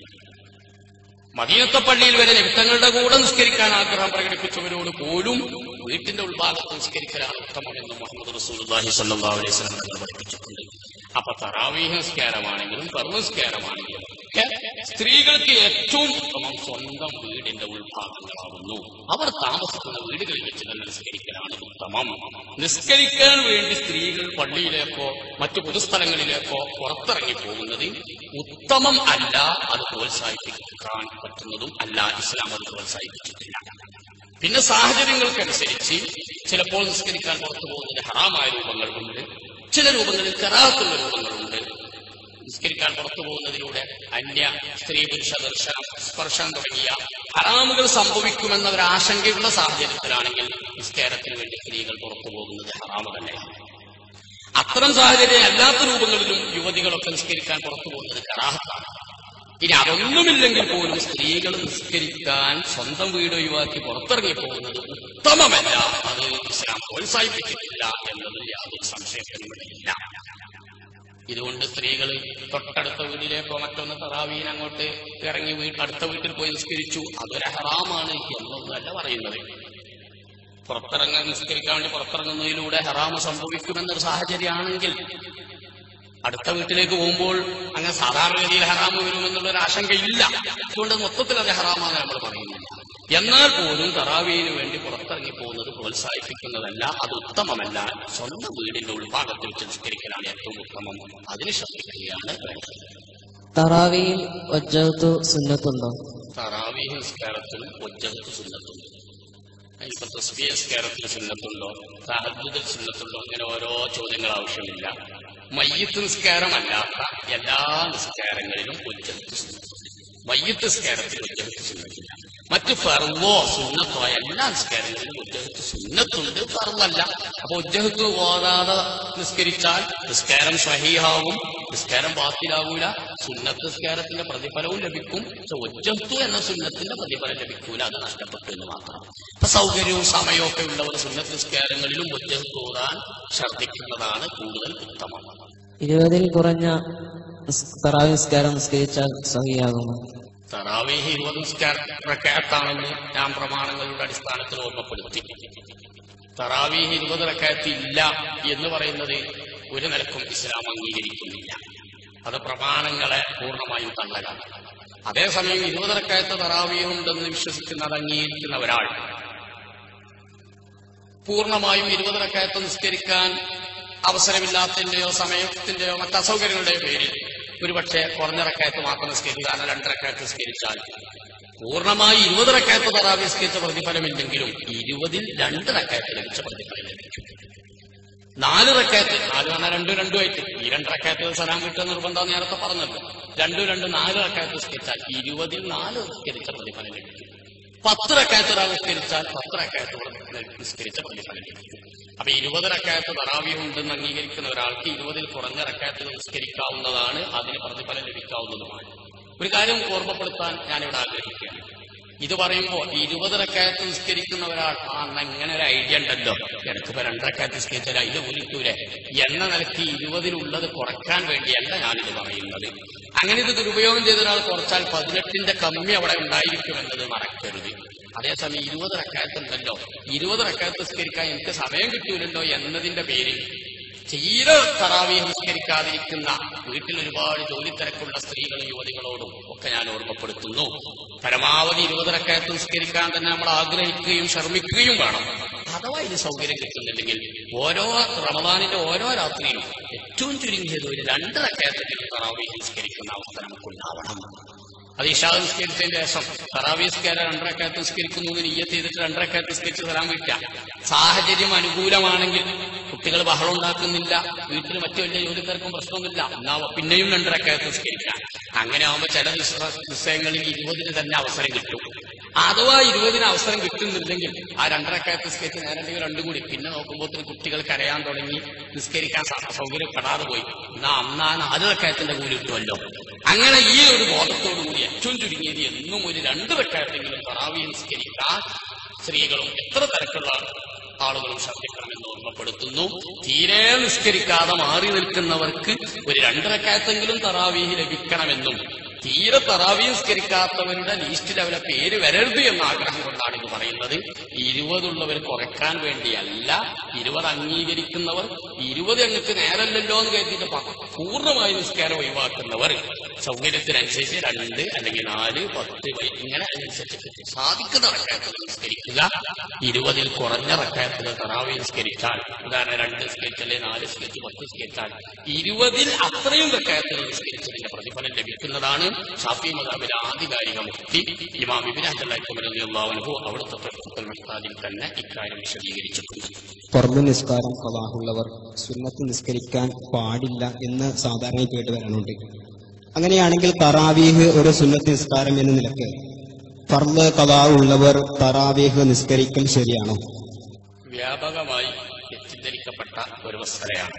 മദീനത്തെ പള്ളിയിൽ വരെ നിമിത്തങ്ങളുടെ കൂടെ നിസ്കരിക്കാൻ ആഗ്രഹം പ്രകടിപ്പിച്ചവരോട് പോലും വീട്ടിന്റെ ഉൾഭാഗത്ത് നിസ്കരിക്കലാണ് ഉത്തമമെന്ന് മുഹമ്മദ് റസൂലുള്ളാഹി സ്വല്ലല്ലാഹു അലൈഹി വസല്ലം തങ്ങൾ പഠിപ്പിച്ചിട്ടുണ്ട് അപ്പൊ തറാവീഹ് നിസ്കാരമാണെങ്കിലും കർമ്മ നിസ്കാരമാണെങ്കിലും ഒക്കെ സ്ത്രീകൾക്ക് ഏറ്റവും ഉത്തമം സ്വന്തം വീടിന്റെ ഉൾഭാഗങ്ങളാവുന്നു അവർ താമസിക്കുന്ന വീടുകളിൽ വെച്ച് തന്നെ നിസ്കരിക്കലാണ് ഉത്തമം നിസ്കരിക്കാൻ വേണ്ടി സ്ത്രീകൾ പള്ളിയിലേക്കോ മറ്റു പൊതുസ്ഥലങ്ങളിലേക്കോ പുറത്തിറങ്ങി പോകുന്നത് ഉത്തമം അല്ല അത് പ്രോത്സാഹിപ്പിക്കാൻ പറ്റുന്നതും അല്ല ഇസ്ലാം അത് പ്രോത്സാഹിപ്പിച്ചിട്ടില്ല പിന്നെ സാഹചര്യങ്ങൾക്കനുസരിച്ച് ചിലപ്പോൾ നിസ്കരിക്കാൻ പുറത്തു പോകുന്നതിന് ഹറാമായ രൂപങ്ങളുണ്ട് ചില രൂപങ്ങളിൽ കറാത്തുള്ള രൂപങ്ങളുണ്ട് നിസ്കരിക്കാൻ പുറത്തു പോകുന്നതിലൂടെ അന്യ സ്ത്രീ പുരുഷ ദർശനം സ്പർശനം തുടങ്ങിയ ഹറാമുകൾ സംഭവിക്കുമെന്ന ഒരു ആശങ്കയുള്ള സാഹചര്യത്തിലാണെങ്കിൽ നിസ്കാരത്തിന് വേണ്ടി സ്ത്രീകൾ പുറത്തു പോകുന്നത് ഹറാമ് തന്നെയാണ് അത്തരം സാഹചര്യം അല്ലാത്ത രൂപങ്ങളിലും യുവതികളൊക്കെ നിസ്കരിക്കാൻ പുറത്തു പോകുന്നത് കറാഹത്താണ് ഇനി അതൊന്നുമില്ലെങ്കിൽ പോലും സ്ത്രീകൾ നിസ്കരിക്കാൻ സ്വന്തം വീട് ഒഴിവാക്കി പുറത്തിറങ്ങി പോകുന്നത് ഉത്തമമല്ല അത് ഇസ്ലാം പ്രോത്സാഹിപ്പിച്ചിട്ടില്ല എന്നതിൽ യാതൊരു സംശയത്തിനും ഇടയില്ല ഇതുകൊണ്ട് സ്ത്രീകൾ തൊട്ടടുത്ത വീട്ടിലേക്കോ മറ്റൊന്ന് തറാവീൻ അങ്ങോട്ട് ഇറങ്ങി വീ അടുത്ത വീട്ടിൽ പോയി നിസ്കരിച്ചു അതൊരു ഹറാമാണ് എന്നൊന്നല്ല പറയുന്നത് പുറത്തിറങ്ങാൻ നിസ്കരിക്കാൻ വേണ്ടി പുറത്തിറങ്ങുന്നതിലൂടെ ഹറാമ് സംഭവിക്കുമെന്നൊരു സാഹചര്യമാണെങ്കിൽ അടുത്ത വീട്ടിലേക്ക് പോകുമ്പോൾ അങ്ങനെ സാധാരണഗതിയിൽ ഹറാമ് വരുമെന്നുള്ളൊരു ആശങ്കയില്ല അതുകൊണ്ട് മൊത്തത്തിൽ അത് ഹറാമാണ് നമ്മൾ പറയുന്നില്ല എന്നാൽ പോലും തറാവീന് വേണ്ടി പുറത്തിറങ്ങി പോകുന്നത് പ്രോത്സാഹിപ്പിക്കുന്നതല്ല അത് ഉത്തമമല്ല സ്വന്തം വീടിന്റെ ഉൾഭാഗത്തിൽ വെച്ച് നിസ്കരിക്കലാണ് ഏറ്റവും ഉത്തമം അതിന് ശ്രദ്ധിക്കുകയാണ് വേണ്ടത് തറാവിയിൽ ഒജ്ജത്തു സുന്നത്തുണ്ടോ തറാവീഹ് നിസ്കാരത്തിലും ഒജ്ജഹത്ത് സുന്നത്തുണ്ട് ഇപ്പൊ തസ്ബീഹ് നിസ്കാരത്തിന് സുന്നത്തുണ്ടോ തഹദ്ദുദിൽ സുന്നത്തുണ്ടോ ഇങ്ങനെ ഓരോ ചോദ്യങ്ങൾ ആവശ്യമില്ല മയ്യത്ത് നിസ്കാരമല്ലാത്ത എല്ലാ നിസ്കാരങ്ങളിലും ഒജ്ജഹത്ത് സുന്നത്തുണ്ട് മയ്യത്ത് നിസ്കാരത്തിൽ ഒജ്ജഹത്ത് സുന്നത്തില്ല മറ്റ് ഫർവോ സുന്നത്തോ എല്ലാ നിസ്കാരങ്ങളിലും ഒജ്ജഹത്ത് സുന്നത്തുണ്ട് ഫർവല്ല അപ്പൊ ഒജ്ജഹത്ത് ഓതാതെ നിസ്കരിച്ചാൽ നിസ്കാരം സഹീഹാവും നിസ്കാരം ബാത്തിലാവൂല സുന്നത്ത് നിസ്കാരത്തിന്റെ പ്രതിഫലവും ലഭിക്കും പക്ഷെ ഒജ്ജഹത്തു എന്ന സുന്നത്തിന്റെ പ്രതിഫലം ലഭിക്കൂല അത് നഷ്ടപ്പെട്ടു എന്ന് മാത്രം ഇപ്പൊ സൗകര്യവും സമയവും ഒക്കെ ഉള്ളവർ സുന്നത്ത് നിസ്കാരങ്ങളിലും ഒജ്ജഹത്ത് ഓതാൻ ശ്രദ്ധിക്കുന്നതാണ് കൂടുതൽ ഉത്തമം ഇരുപതിൽ കുറഞ്ഞ നിസ്- തറാവി നിസ്കാരം നിസ്കരിച്ചാൽ സഹിയാകുമോ തറാവീഹ് ഇരുപത് നിസ്കാരത്താണെന്ന് ഞാൻ പ്രമാണങ്ങളുടെ അടിസ്ഥാനത്തിൽ ഓർമ്മപ്പെടുത്തി തറാവീഹ് ഇരുപത് റക്കായത്ത് ഇല്ല എന്ന് പറയുന്നത് ഒരു നിലക്കും ഇസ്ലാം അംഗീകരിക്കുന്നില്ല അത് പ്രമാണങ്ങളെ പൂർണ്ണമായും തള്ളലാണ് അതേസമയം ഇരുപത് റക്കായത്ത് തറാവീഹ് ഉണ്ടെന്ന് വിശ്വസിക്കുന്ന അത് അംഗീകരിക്കുന്ന ഒരാൾ പൂർണ്ണമായും ഇരുപത് റക്കായത്ത് നിസ്കരിക്കാൻ അവസരമില്ലാത്തതിന്റെയോ സമയത്തിന്റെയോ മറ്റ് അസൗകര്യങ്ങളുടെയോ പേരിൽ ഒരുപക്ഷെ കുറഞ്ഞ റക്കായത്ത് മാത്രം നിസ്കരിക്കുക കാരണം രണ്ട് റക്കായത്ത് നിസ്കരിച്ചാൽ പൂർണ്ണമായി ഇരുപത് റക്കായത്ത് തറാവി നിസ്കരിച്ച പ്രതിഫലമില്ലെങ്കിലും ഇരുപതിൽ രണ്ട് റക്കായത്ത് ലഭിച്ച പ്രതിഫലം ലഭിക്കും നാല് റക്കായത്ത് നാല് പറഞ്ഞാൽ രണ്ടും രണ്ടും ആയിട്ട് ഈ രണ്ട് റക്കായത്ത് സലാം കിട്ടുക നിർബന്ധം നേരത്തെ പറഞ്ഞല്ലോ രണ്ടും രണ്ട് നാല് റക്കായത്ത് നിസ്കരിച്ചാൽ ഇരുപതിൽ നാല് നിസ്കരിച്ച പ്രതിഫലം ലഭിക്കും പത്ത് റക്കായത്ത് ഒരാൾ നിസ്കരിച്ചാൽ പത്ത് റക്കായത്ത് നിസ്കരിച്ച പ്രതിഫലം ലഭിക്കും അപ്പൊ ഇരുപത് റക്കായത്ത് തറാവി ഉണ്ടെന്ന് അംഗീകരിക്കുന്ന ഒരാൾക്ക് ഇരുപതിൽ കുറഞ്ഞ റക്കായത്ത് നിസ്കരിക്കാവുന്നതാണ് അതിന് പ്രതിഫലം ലഭിക്കാവുന്നതുമാണ് ഒരു കാര്യം ഓർമ്മപ്പെടുത്താൻ ഞാനിവിടെ ആഗ്രഹിക്കുകയാണ് ഇത് പറയുമ്പോൾ ഇരുപത് റക്കായത്ത് നിസ്കരിക്കുന്ന ഒരാൾ ആ എന്നാ ഇങ്ങനെ ഒരു ഐഡിയ ഉണ്ടല്ലോ എനിക്കിപ്പോ രണ്ടരക്കായത്ത് നിസ്കരിച്ചാൽ അതിൽ ഊരിട്ടൂരെ എന്ന നിലയ്ക്ക് ഇരുപതിലുള്ളത് കുറയ്ക്കാൻ വേണ്ടിയല്ല ഞാനിത് പറയുന്നത് അങ്ങനെ ഇത് ദുരുപയോഗം ചെയ്ത ഒരാൾ കുറച്ചാൽ പതിനെട്ടിന്റെ കമ്മി അവിടെ ഉണ്ടായിരിക്കുമെന്നത് മറക്കരുത് അതേസമയം ഇരുപത് റക്കായത്തുണ്ടല്ലോ ഇരുപത് റക്കായത്ത് നിസ്കരിക്കാൻ എനിക്ക് സമയം കിട്ടൂലല്ലോ എന്നതിന്റെ പേരിൽ തീരെ തറാവി നിസ്കരിക്കാതിരിക്കുന്ന വീട്ടിൽ ഒരുപാട് ജോലി തിരക്കുള്ള സ്ത്രീകളും യുവതികളോടും ഒക്കെ ഞാൻ ഓർമ്മപ്പെടുത്തുന്നു പരമാവധി ഇരുപതരക്കായത്ത് നിസ്കരിക്കാൻ തന്നെ നമ്മൾ ആഗ്രഹിക്കുകയും ശ്രമിക്കുകയും വേണം അഥവാ ഇതിന് സൗകര്യം കിട്ടുന്നില്ലെങ്കിൽ ഓരോ റമദാനിന്റെ ഓരോ രാത്രിയും ഏറ്റവും ചുരുങ്ങിയത് ഒരു രണ്ട് റക്കായത്തെങ്കിലും തറാവി നിസ്കരിക്കുന്ന അവസ്ഥ നമുക്കുണ്ടാവണം അത് ഇഷാ നിസ്കരിച്ചതിന്റെ ശേഷം തറാവീസ്കാരെ രണ്ടരക്കാലത്ത് നിസ്കരിക്കുന്നു എന്ന് നീയത്ത് ചെയ്തിട്ട് രണ്ടരക്കാലത്ത് നിസ്കരിച്ച് തരാൻ പറ്റില്ല സാഹചര്യം അനുകൂലമാണെങ്കിൽ കുട്ടികൾ ബഹളം ഉണ്ടാക്കുന്നില്ല വീട്ടിൽ മറ്റു വലിയ ജോലിക്കാർക്കും പ്രശ്നമൊന്നുമില്ല എന്നാ പിന്നെയും രണ്ടരക്കാലത്ത് നിസ്കരിക്കാം അങ്ങനെ ആവുമ്പോൾ ചില ദിവസ- ദിവസങ്ങളിൽ ഇരുപതിന് തന്നെ അവസരം കിട്ടും അഥവാ ഇരുപതിന് അവസരം കിട്ടുന്നില്ലെങ്കിൽ ആ രണ്ടരക്കാലത്ത് നിസ്കരിച്ച് നേരെ ഉണ്ടെങ്കിൽ രണ്ടും കൂടി പിന്നെ നോക്കുമ്പോൾ കുട്ടികൾ കരയാൻ തുടങ്ങി നിസ്കരിക്കാൻ സ- സൗകര്യപ്പെടാതെ പോയി എന്നാ അന്നാ നാല് കൂലി കിട്ടുമല്ലോ അങ്ങനെ ഈ ഒരു ബോധത്തോടു കൂടി ഏറ്റവും ചുരുങ്ങിയത് എന്നും ഒരു രണ്ട് റക്കായത്തെങ്കിലും തറാവി നിസ്കരിക്കാൻ സ്ത്രീകളും എത്ര തിരക്കുള്ള ആളുകളും ശ്രദ്ധിക്കണമെന്ന് ഓർമ്മപ്പെടുത്തുന്നു തീരെ നിസ്കരിക്കാതെ മാറി നിൽക്കുന്നവർക്ക് ഒരു രണ്ടരക്കായത്തെങ്കിലും തറാവീഹ് ലഭിക്കണമെന്നും തീരെ തറാവി നിസ്കരിക്കാത്തവരുടെ ലിസ്റ്റിൽ അവരെ പേര് വരരുത് എന്ന ആഗ്രഹം കൊണ്ടാണ് ഇത് പറയുന്നത് ഇരുപതുള്ളവർ കുറയ്ക്കാൻ വേണ്ടിയല്ല ഇരുപത് അംഗീകരിക്കുന്നവർ ഇരുപത് അങ്ങക്ക് നേരല്ലല്ലോ എന്ന് കരുതിയിട്ട് പ- പൂർണ്ണമായി നിസ്കാരം ഒഴിവാക്കുന്നവർ സൗകര്യത്തിനനുസരിച്ച് രണ്ട് അല്ലെങ്കിൽ നാല് പത്ത് വൈ- ഇങ്ങനെ അനുസരിച്ച് സാധിക്കുന്ന റക്കായത്തിൽ നിസ്കരിക്കുക ഇരുപതിൽ കുറഞ്ഞ റക്കായത്തിൽ തറാവി നിസ്കരിച്ചാൽ ഉദാഹരണം രണ്ട് നിസ്കരിച്ചല്ലേ നാല് നിസ്കരിച്ച് പത്ത് നിസ്കരിച്ചാൽ ഇരുപതിൽ അത്രയും റക്കായത്തിൽ നിസ്കരിച്ചതിന്റെ പ്രതിഫലം ലഭിക്കുന്നതാണ് ഷാഫി മദാബിലെ ആധികാരിക മുക്തി ഇമാം ഇബിനാഹു അവിടുത്തെ പ്രഭുത്വ മെഹ്താദിൽ തന്നെ ഇക്കാര്യം വിശദീകരിച്ചിട്ടുണ്ട് പുറമെ നിസ്കാരം കലാഹുള്ളവർ സുന്നത്ത് നിസ്കരിക്കാൻ പാടില്ല എന്ന് സാധാരണ കേട്ട് വരാനുണ്ട് അങ്ങനെയാണെങ്കിൽ തറാവീഹ് ഒരു സുന്നത്ത് നിസ്കാരം എന്ന നിലക്ക് ഫർദ് കലാ ഉള്ളവർ തറാവീഹ് നിസ്കരിക്കൽ ശരിയാണോ വ്യാപകമായി തെറ്റിദ്ധരിക്കപ്പെട്ട ഒരു വസ്തുതയാണ്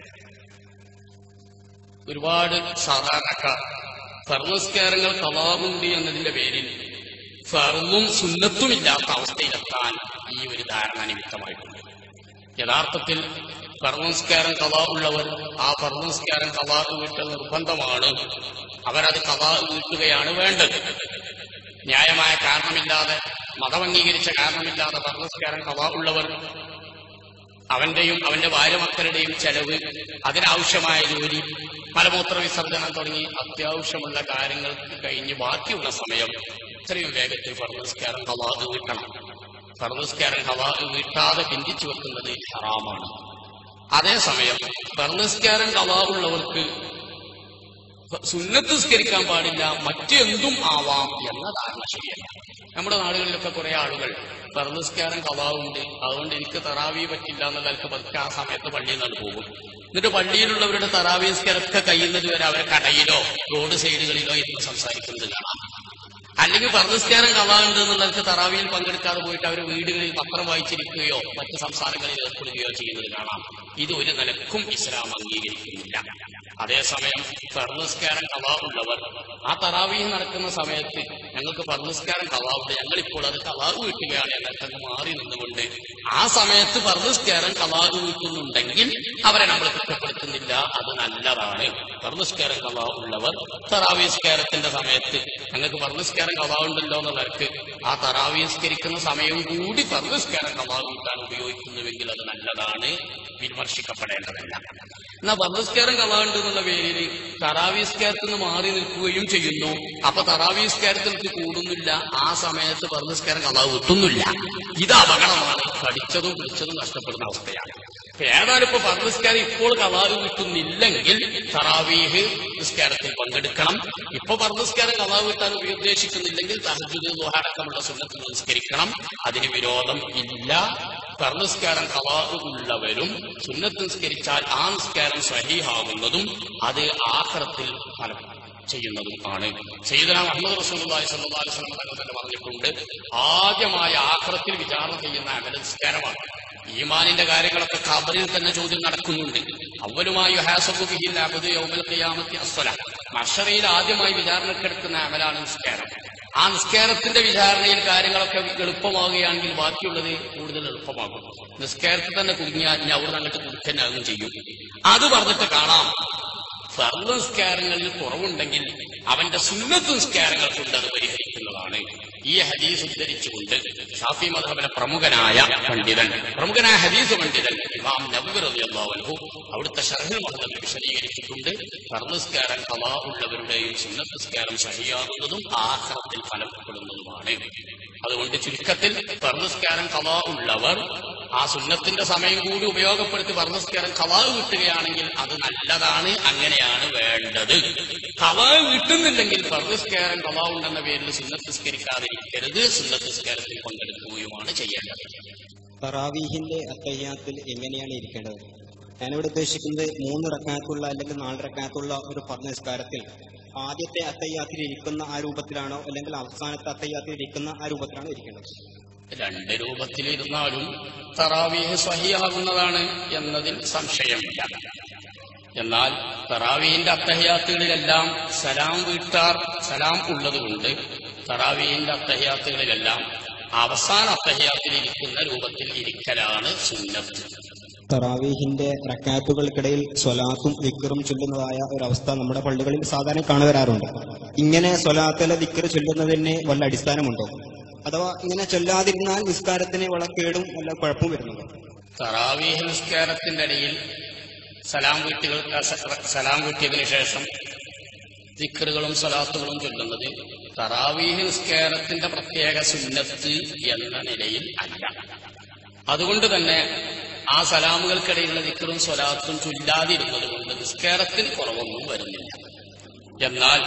ഒരുപാട് സാധാരണക്കാർ ഫർണസ്കാരങ്ങൾ കലാമുണ്ട് എന്നതിന്റെ പേരിൽ ഫർവും സുന്നത്തും ഇല്ലാത്ത അവസ്ഥയിലെത്താൻ ഈ ഒരു ധാരണ നിമിത്തമായിട്ടുണ്ട് യഥാർത്ഥത്തിൽ ഫർണസ്കാരം കലാ ഉള്ളവർ ആ ഫർണസ്കാരം കലാ വീട്ടൽ നിർബന്ധമാണ് അവരത് കലാ വീട്ടുകയാണ് വേണ്ടത് ന്യായമായ കാരണമില്ലാതെ മതം അംഗീകരിച്ച കാരണമില്ലാതെ ഭരണസ്കാരം കവാ ഉള്ളവർ അവന്റെയും അവന്റെ ഭാര്യ മക്കളുടെയും ചെലവ് അതിനാവശ്യമായ ജോലി മലമൂത്ര വിസർജനം തുടങ്ങി അത്യാവശ്യമുള്ള കാര്യങ്ങൾക്ക് കഴിഞ്ഞ് ബാക്കിയുള്ള സമയം ഇത്രയും വേഗത്തിൽ ഭരണസ്കാരം കവാ വീട്ടണം ഭരണസ്കാരം കവാ വീട്ടാതെ പിന്തിച്ചു വെക്കുന്നത് ഹറാമാണ് അതേസമയം ഭരണസ്കാരം കവാ ഉള്ളവർക്ക് സുന്നത്ത് നിസ്കരിക്കാൻ പാടില്ല മറ്റെന്തും ആവാം എന്ന ധാരണ ശരിയല്ല നമ്മുടെ നാടുകളിലൊക്കെ കുറെ ആളുകൾ പറനിസ്കാരം കവാവുണ്ട് അതുകൊണ്ട് എനിക്ക് തറാവി പറ്റില്ല എന്ന നിലക്ക് പതുക്കെ ആ സമയത്ത് പള്ളിയിൽ നിന്ന് പോകും എന്നിട്ട് പള്ളിയിലുള്ളവരുടെ തറാവി നിസ്കാരമൊക്കെ കഴിയുന്നത് വരെ അവരെ കടയിലോ റോഡ് സൈഡുകളിലോ ഇരുന്ന് സംസാരിക്കുന്നത് കാണാം അല്ലെങ്കിൽ പറനിസ്കാരം കവാറുണ്ട് എന്നുള്ളവർക്ക് തറാവിയിൽ പങ്കെടുക്കാതെ പോയിട്ട് അവർ വീടുകളിൽ പത്രം വായിച്ചിരിക്കുകയോ മറ്റ് സംസ്ഥാനങ്ങളിൽ ഏർപ്പെടുകയോ ചെയ്യുന്നത് കാണാം ഇത് ഒരു നിലക്കും ഇസ്ലാം അംഗീകരിക്കുന്നില്ല അതേസമയം ഫർനിസ്കാരം കവാവുള്ളവർ ആ തറാവീഹ് നടക്കുന്ന സമയത്ത് ഞങ്ങൾക്ക് ഫർനിസ്കാരം കവാവുണ്ട് ഞങ്ങളിപ്പോൾ അത് കവാവ് വീട്ടുകയാണ് എന്നൊക്കെ മാറി നിന്നുകൊണ്ട് ആ സമയത്ത് ഫർനിസ്കാരം കവാവ് വീട്ടുന്നുണ്ടെങ്കിൽ അവരെ നമ്മൾ കുറ്റപ്പെടുത്തുന്നില്ല അത് നല്ലതാണ് ഫർനിസ്കാരം കവാവുള്ളവർ തറാവീസ്കാരത്തിന്റെ സമയത്ത് ഞങ്ങൾക്ക് ഫർനിസ്കാരം കവാവുണ്ടല്ലോ എന്നുള്ളവർക്ക് ആ തറാവീസ്കരിക്കുന്ന സമയം കൂടി ഫർനിസ്കാരം കവാവ് വീട്ടാൻ ഉപയോഗിക്കുന്നുവെങ്കിൽ അത് നല്ലതാണ് വിമർശിക്കപ്പെടേണ്ടതല്ല എന്നാ ബർദസ്കാരം കലാണ്ട് എന്നുള്ള പേരിൽ തറാവീസ്കാരത്തിൽ നിന്ന് മാറി നിൽക്കുകയും ചെയ്യുന്നു അപ്പൊ തറാവീസ്കാരത്തിലേക്ക് കൂടുന്നില്ല ആ സമയത്ത് ബർദസ്കാരം കലാവ് കിട്ടുന്നില്ല ഇത് അപകടമാണ് കടിച്ചതും പിടിച്ചതും നഷ്ടപ്പെടുന്ന അവസ്ഥയാണ് ഇപ്പൊ ഏതായാലും ഇപ്പൊ ഫർനിസ്കാരം ഇപ്പോൾ കലാവ് കിട്ടുന്നില്ലെങ്കിൽ തറാവീഹ് നിസ്കാരത്തിൽ പങ്കെടുക്കണം ഇപ്പൊ ഫർനിസ്കാരം കലാവ് കിട്ടാൻ ഉദ്ദേശിക്കുന്നില്ലെങ്കിൽ തഹജുദ് ദുഹാടക്കമുള്ള സുന്നത്തിൽ നിസ്കരിക്കണം അതിന് വിരോധം ഇല്ല ഫർനിസ്കാരം കലാവ് ഉള്ളവരും സുന്നത്ത് നിസ്കരിച്ചാൽ ആ നിസ്കാരം സഹീഹാകുന്നതും അത് ആഖിറത്തിൽ ഫലം ചെയ്യുന്നതും ആണ് സയ്യിദന മുഹമ്മദ് റസൂലുള്ളാഹി സ്വല്ലല്ലാഹു അലൈഹി വസല്ലം തങ്ങൾ തന്നെ പറഞ്ഞിട്ടുണ്ട് ആദ്യമായ ആഖിറത്തിൽ വിചാരണ ചെയ്യുന്ന അമല നിസ്കാരമാണ് ഈമാനിന്റെ കാര്യങ്ങളൊക്കെ ഖബറിൽ തന്നെ ചോദ്യം നടക്കുന്നുണ്ട് അവലുമായി ഹാസബുബിഹിൽ അബദ് യൗമൽ ഖിയാമത്തി അസ്വല മഷറയിൽ ആദ്യമായി വിചാരണക്കെടുക്കുന്ന അമലാണ് നിസ്കാരം ആ നിസ്കാരത്തിന്റെ വിചാരണയിൽ കാര്യങ്ങളൊക്കെ എളുപ്പമാവുകയാണെങ്കിൽ ബാക്കിയുള്ളത് കൂടുതൽ എളുപ്പമാകും നിസ്കാരത്തിൽ തന്നെ കുടുങ്ങിയാൽ ഇനി അവിടെ അങ്ങോട്ട് കുടുക്കനാകും ചെയ്യും അത് പറഞ്ഞിട്ട് കാണാം ഫർദ് നിസ്കാരങ്ങളിൽ കുറവുണ്ടെങ്കിൽ അവന്റെ സുന്നത്ത് നിസ്കാരങ്ങൾ കൊണ്ട് അത് പരിഹരിക്കുന്നതാണ് ഈ ഹദീസ് ഉദ്ധരിച്ചുകൊണ്ട് ഷാഫി മധബിലെ പ്രമുഖനായ പണ്ഡിതൻ പ്രമുഖനായ ഹദീസ് പണ്ഡിതൻ ഇമാം നബി റളിയല്ലാഹു അൻഹു അവിടുത്തെ ഷർഹുൽ മഹദബിൽ വിശദീകരിച്ചിട്ടുണ്ട് ഫർദ് നിസ്കാരം കലാ ഉള്ളവരുടെയും സുന്നത്ത് നിസ്കാരം സഹിയാകുന്നതും ആഖിറത്തിൽ ഫലപ്പെടുന്നതുമാണ് അതുകൊണ്ട് ചുരുക്കത്തിൽ ഫർദസ്കാരം കലാ ഉള്ളവർ ആ സുന്നത്തിന്റെ സമയം കൂടി ഉപയോഗപ്പെടുത്തി ഫർദസ്കാരം കലാ കിട്ടുകയാണെങ്കിൽ അത് നല്ലതാണ് അങ്ങനെയാണ് വേണ്ടത് കലാ കിട്ടുന്നില്ലെങ്കിൽ ഫർദസ്കാരം കലാ ഉണ്ടെന്ന പേരിൽ സുന്നത്ത് നിസ്കരിക്കാതിരിക്കരുത് സുന്നത്ത് നിസ്കാരത്തിൽ പങ്കെടുക്കുകയുമാണ് ചെയ്യേണ്ടത് തറാവീഹിന്റെ അത്തയ്യാത്തിൽ എങ്ങനെയാണ് ഇരിക്കേണ്ടത് ഞാനിവിടെ ഉദ്ദേശിക്കുന്നത് മൂന്ന് റക്കാത്തുള്ള അല്ലെങ്കിൽ നാല് റക്കാത്തുള്ള ഒരു ഫർദ് നിസ്കാരത്തിൽ ആദ്യത്തെ അത്തയ്യാത്തിൽ ഇരിക്കുന്ന ആ രൂപത്തിലാണോ അല്ലെങ്കിൽ അവസാനത്തെ അത്തയ്യാത്തിൽ ഇരിക്കുന്ന ആ രൂപത്തിലാണോ ഇരിക്കേണ്ടത് രണ്ട് രൂപത്തിലിരുന്നാലും തറാവീഹ് സഹിയാകുന്നതാണ് എന്നതിൽ സംശയമില്ല എന്നാൽ തറാവീഹിന്റെ അത്തഹയാത്തുകളിലെല്ലാം സലാം വീട്ടാർ സലാം ഉള്ളതുകൊണ്ട് തറാവീഹിന്റെ അത്തഹയാത്തുകളിലെല്ലാം അവസാന അത്തഹയാത്തിൽ ഇരിക്കുന്ന രൂപത്തിൽ ഇരിക്കലാണ് സുന്നത്ത് തറാവീഹിന്റെ റക്കാത്തുകൾക്കിടയിൽ സ്വലാത്തും വിക്കറും ചൊല്ലുന്നതായ ഒരവസ്ഥ നമ്മുടെ പള്ളികളിൽ സാധാരണ കാണുവരാറുണ്ട് ഇങ്ങനെ സ്വലാത്തിലെ ദിക്കർ ചൊല്ലുന്നതിന് വല്ല അടിസ്ഥാനമുണ്ടോ അഥവാ ഇങ്ങനെ ചൊല്ലാതിരുന്നാൽ നിസ്കാരത്തിന് വളക്കേടും വല്ല കുഴപ്പവും വരുന്നുണ്ടോ തറാവീഹ് നിസ്കാരത്തിന്റെ ഇടയിൽ സലാം വീട്ടുകൾ സലാം വീട്ടിയതിനു ശേഷം ദിക്കറുകളും സലാത്തുകളും ചൊല്ലുന്നത് തറാവീഹ് നിസ്കാരത്തിന്റെ പ്രത്യേക സുന്നത്ത് എന്ന നിലയിൽ അല്ല അതുകൊണ്ട് തന്നെ ആ സലാമുകൾക്കിടയിലുള്ള ദിക്കറും സ്വലാത്തും ചൊല്ലാതിരുന്നത് കൊണ്ട് നിസ്കാരത്തിൽ കുറവൊന്നും വരുന്നില്ല എന്നാൽ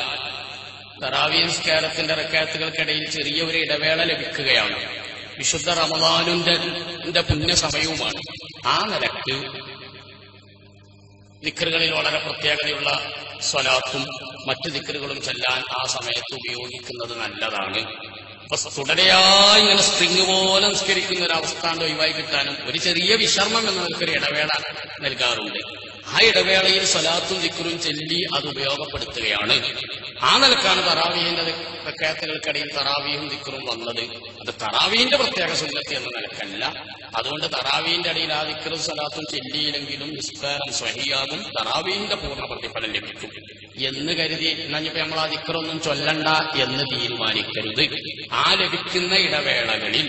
തറാവി നിസ്കാരത്തിന്റെ റക്കാത്തുകൾക്കിടയിൽ ചെറിയ ഒരു ഇടവേള ലഭിക്കുകയാണ് വിശുദ്ധ റമദാനുന്റെ ന്റെ പുണ്യ സമയവുമാണ് ആ നിലക്ക് ദിക്കറുകളിൽ വളരെ പ്രത്യേകതയുള്ള സ്വലാത്തും മറ്റു ദിക്കറുകളും ചെല്ലാൻ ആ സമയത്ത് ഉപയോഗിക്കുന്നത് നല്ലതാണ് അപ്പൊ തുടരെയായി ഇങ്ങനെ സ്പ്രിങ് പോലെ നിസ്കരിക്കുന്ന ഒരു അവസ്ഥ ഒഴിവായി കിട്ടാനും ഒരു ചെറിയ വിശ്രമം എന്നവർക്കൊരു ഇടവേള നൽകാറുണ്ട് ആ ഇടവേളയിൽ സ്വലാത്തും ദിക്കറും ചെല്ലി അത് ഉപയോഗപ്പെടുത്തുകയാണ് ആ നിലക്കാണ് തറാവീഹിന്റെ പ്രഖ്യാത്തുകൾക്കിടയിൽ തറാവീഹും ദിക്കറും വന്നത് അത് തറാവീഹിന്റെ പ്രത്യേക സുന്നത്ത് എന്ന നിലക്കല്ല അതുകൊണ്ട് തറാവീഹിന്റെ ഇടയിൽ ആ ദിക്കറും സ്വലാത്തും ചെല്ലിയില്ലെങ്കിലും നിസ്കാരം സ്വഹിയാകും തറാവീഹിന്റെ പൂർണ്ണ പ്രതിഫലം ലഭിക്കും എന്ന് കരുതി എന്നഞ്ഞപ്പോ നമ്മൾ ആ ദിക്കറൊന്നും ചൊല്ലണ്ട എന്ന് തീരുമാനിക്കരുത് ആ ലഭിക്കുന്ന ഇടവേളകളിൽ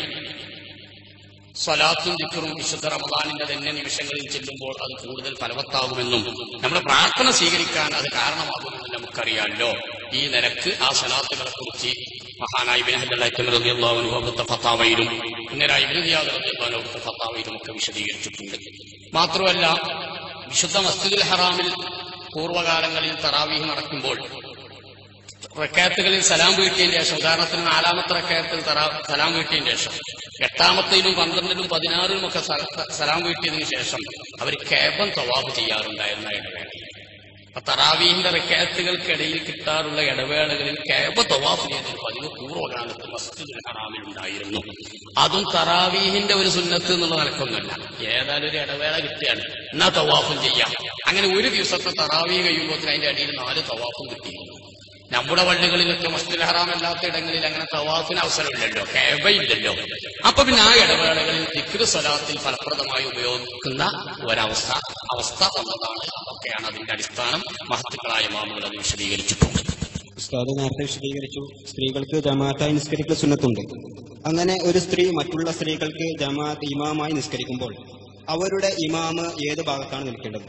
സ്വലാത്തും ദിക്കറും വിശുദ്ധ റമദാനിന്റെ തന്നെ നിമിഷങ്ങളിൽ ചെല്ലുമ്പോൾ അത് കൂടുതൽ ഫലവത്താകുമെന്നും നമ്മുടെ പ്രാർത്ഥന സ്വീകരിക്കാൻ അത് കാരണമാകുമെന്നും നമുക്കറിയാമല്ലോ ഈ നിലക്ക് ആ സ്വലാത്തുകളെ കുറിച്ച് മഹാനായി ബിനഹല്ലാത്ത ഫത്താവയിലും പിന്നരായി ബിനദിയാദുത്ത ഫത്താവയിലും ഒക്കെ വിശദീകരിച്ചിട്ടുണ്ട് മാത്രമല്ല വിശുദ്ധ മസ്ജിദുൽ ഹറാമിൽ പൂർവ്വകാലങ്ങളിൽ തറാവീഹ് നടക്കുമ്പോൾ റക്കാത്തുകളിൽ സലാം വീട്ടിയതിന് ശേഷം ഉദാഹരണത്തിന് നാലാമത്തെ റക്കാത്തിൽ സലാം വീട്ടിയതിന് ശേഷം എട്ടാമത്തേലും പന്ത്രണ്ടിലും പതിനാറിലും ഒക്കെ സലാം വീട്ടിയതിനു ശേഷം അവർ കേബൻ തവാബ് ചെയ്യാറുണ്ടായിരുന്ന ഇടവേളയിൽ അപ്പൊ തറാവീഹിന്റെ റക്കാത്തുകൾക്കിടയിൽ കിട്ടാറുള്ള ഇടവേളകളിൽ കേബ തവാഫ് ചെയ്തൊരു പതിവ് പൂർവ്വകാലത്ത് മസ്ജിദുൽ ഹറാമിൽ ഉണ്ടായിരുന്നു അതും തറാവീഹിന്റെ ഒരു സുന്നത്ത് എന്നുള്ള നിലക്കൊന്നുമല്ല ഏതായാലും ഒരു ഇടവേള കിട്ടുകയാണ് എന്നാ തവാഫും ചെയ്യാം അങ്ങനെ ഒരു ദിവസത്തെ തറാവീഹ് കഴിയുമ്പോൾ അതിന്റെ അടിയിൽ നാല് തവാഫും കിട്ടിയിരുന്നു നമ്മുടെ പള്ളികളിലൊക്കെ മസ്ജിദുൽ ഹറാം അല്ലാത്ത ഇടങ്ങളിൽ അങ്ങനെ തവാഫിന് അവസരമില്ലല്ലോ കേബയില്ലല്ലോ അപ്പൊ പിന്നെ ആ ഇടവേളകളിൽ ദിക്ർ സ്വലാത്തിൽ ഫലപ്രദമായി ഉപയോഗിക്കുന്ന ഒരവസ്ഥ അവസ്ഥ വന്നതാണ് അതൊക്കെയാണ് അതിന്റെ അടിസ്ഥാനം മഹത്തുക്കളായ മാമുകൾ അത് വിശദീകരിച്ചിട്ടുണ്ട് ഉസ്താദ് നേരത്തെ വിശദീകരിച്ചു സ്ത്രീകൾക്ക് ജമാഅത്തായി നിസ്കരിക്കൽ സുന്നത്തുണ്ട് അങ്ങനെ ഒരു സ്ത്രീ മറ്റുള്ള സ്ത്രീകൾക്ക് ജമാഅത്ത് ഇമാമായി നിസ്കരിക്കുമ്പോൾ അവരുടെ ഇമാമ് ഏത് ഭാഗത്താണ് നിൽക്കേണ്ടത്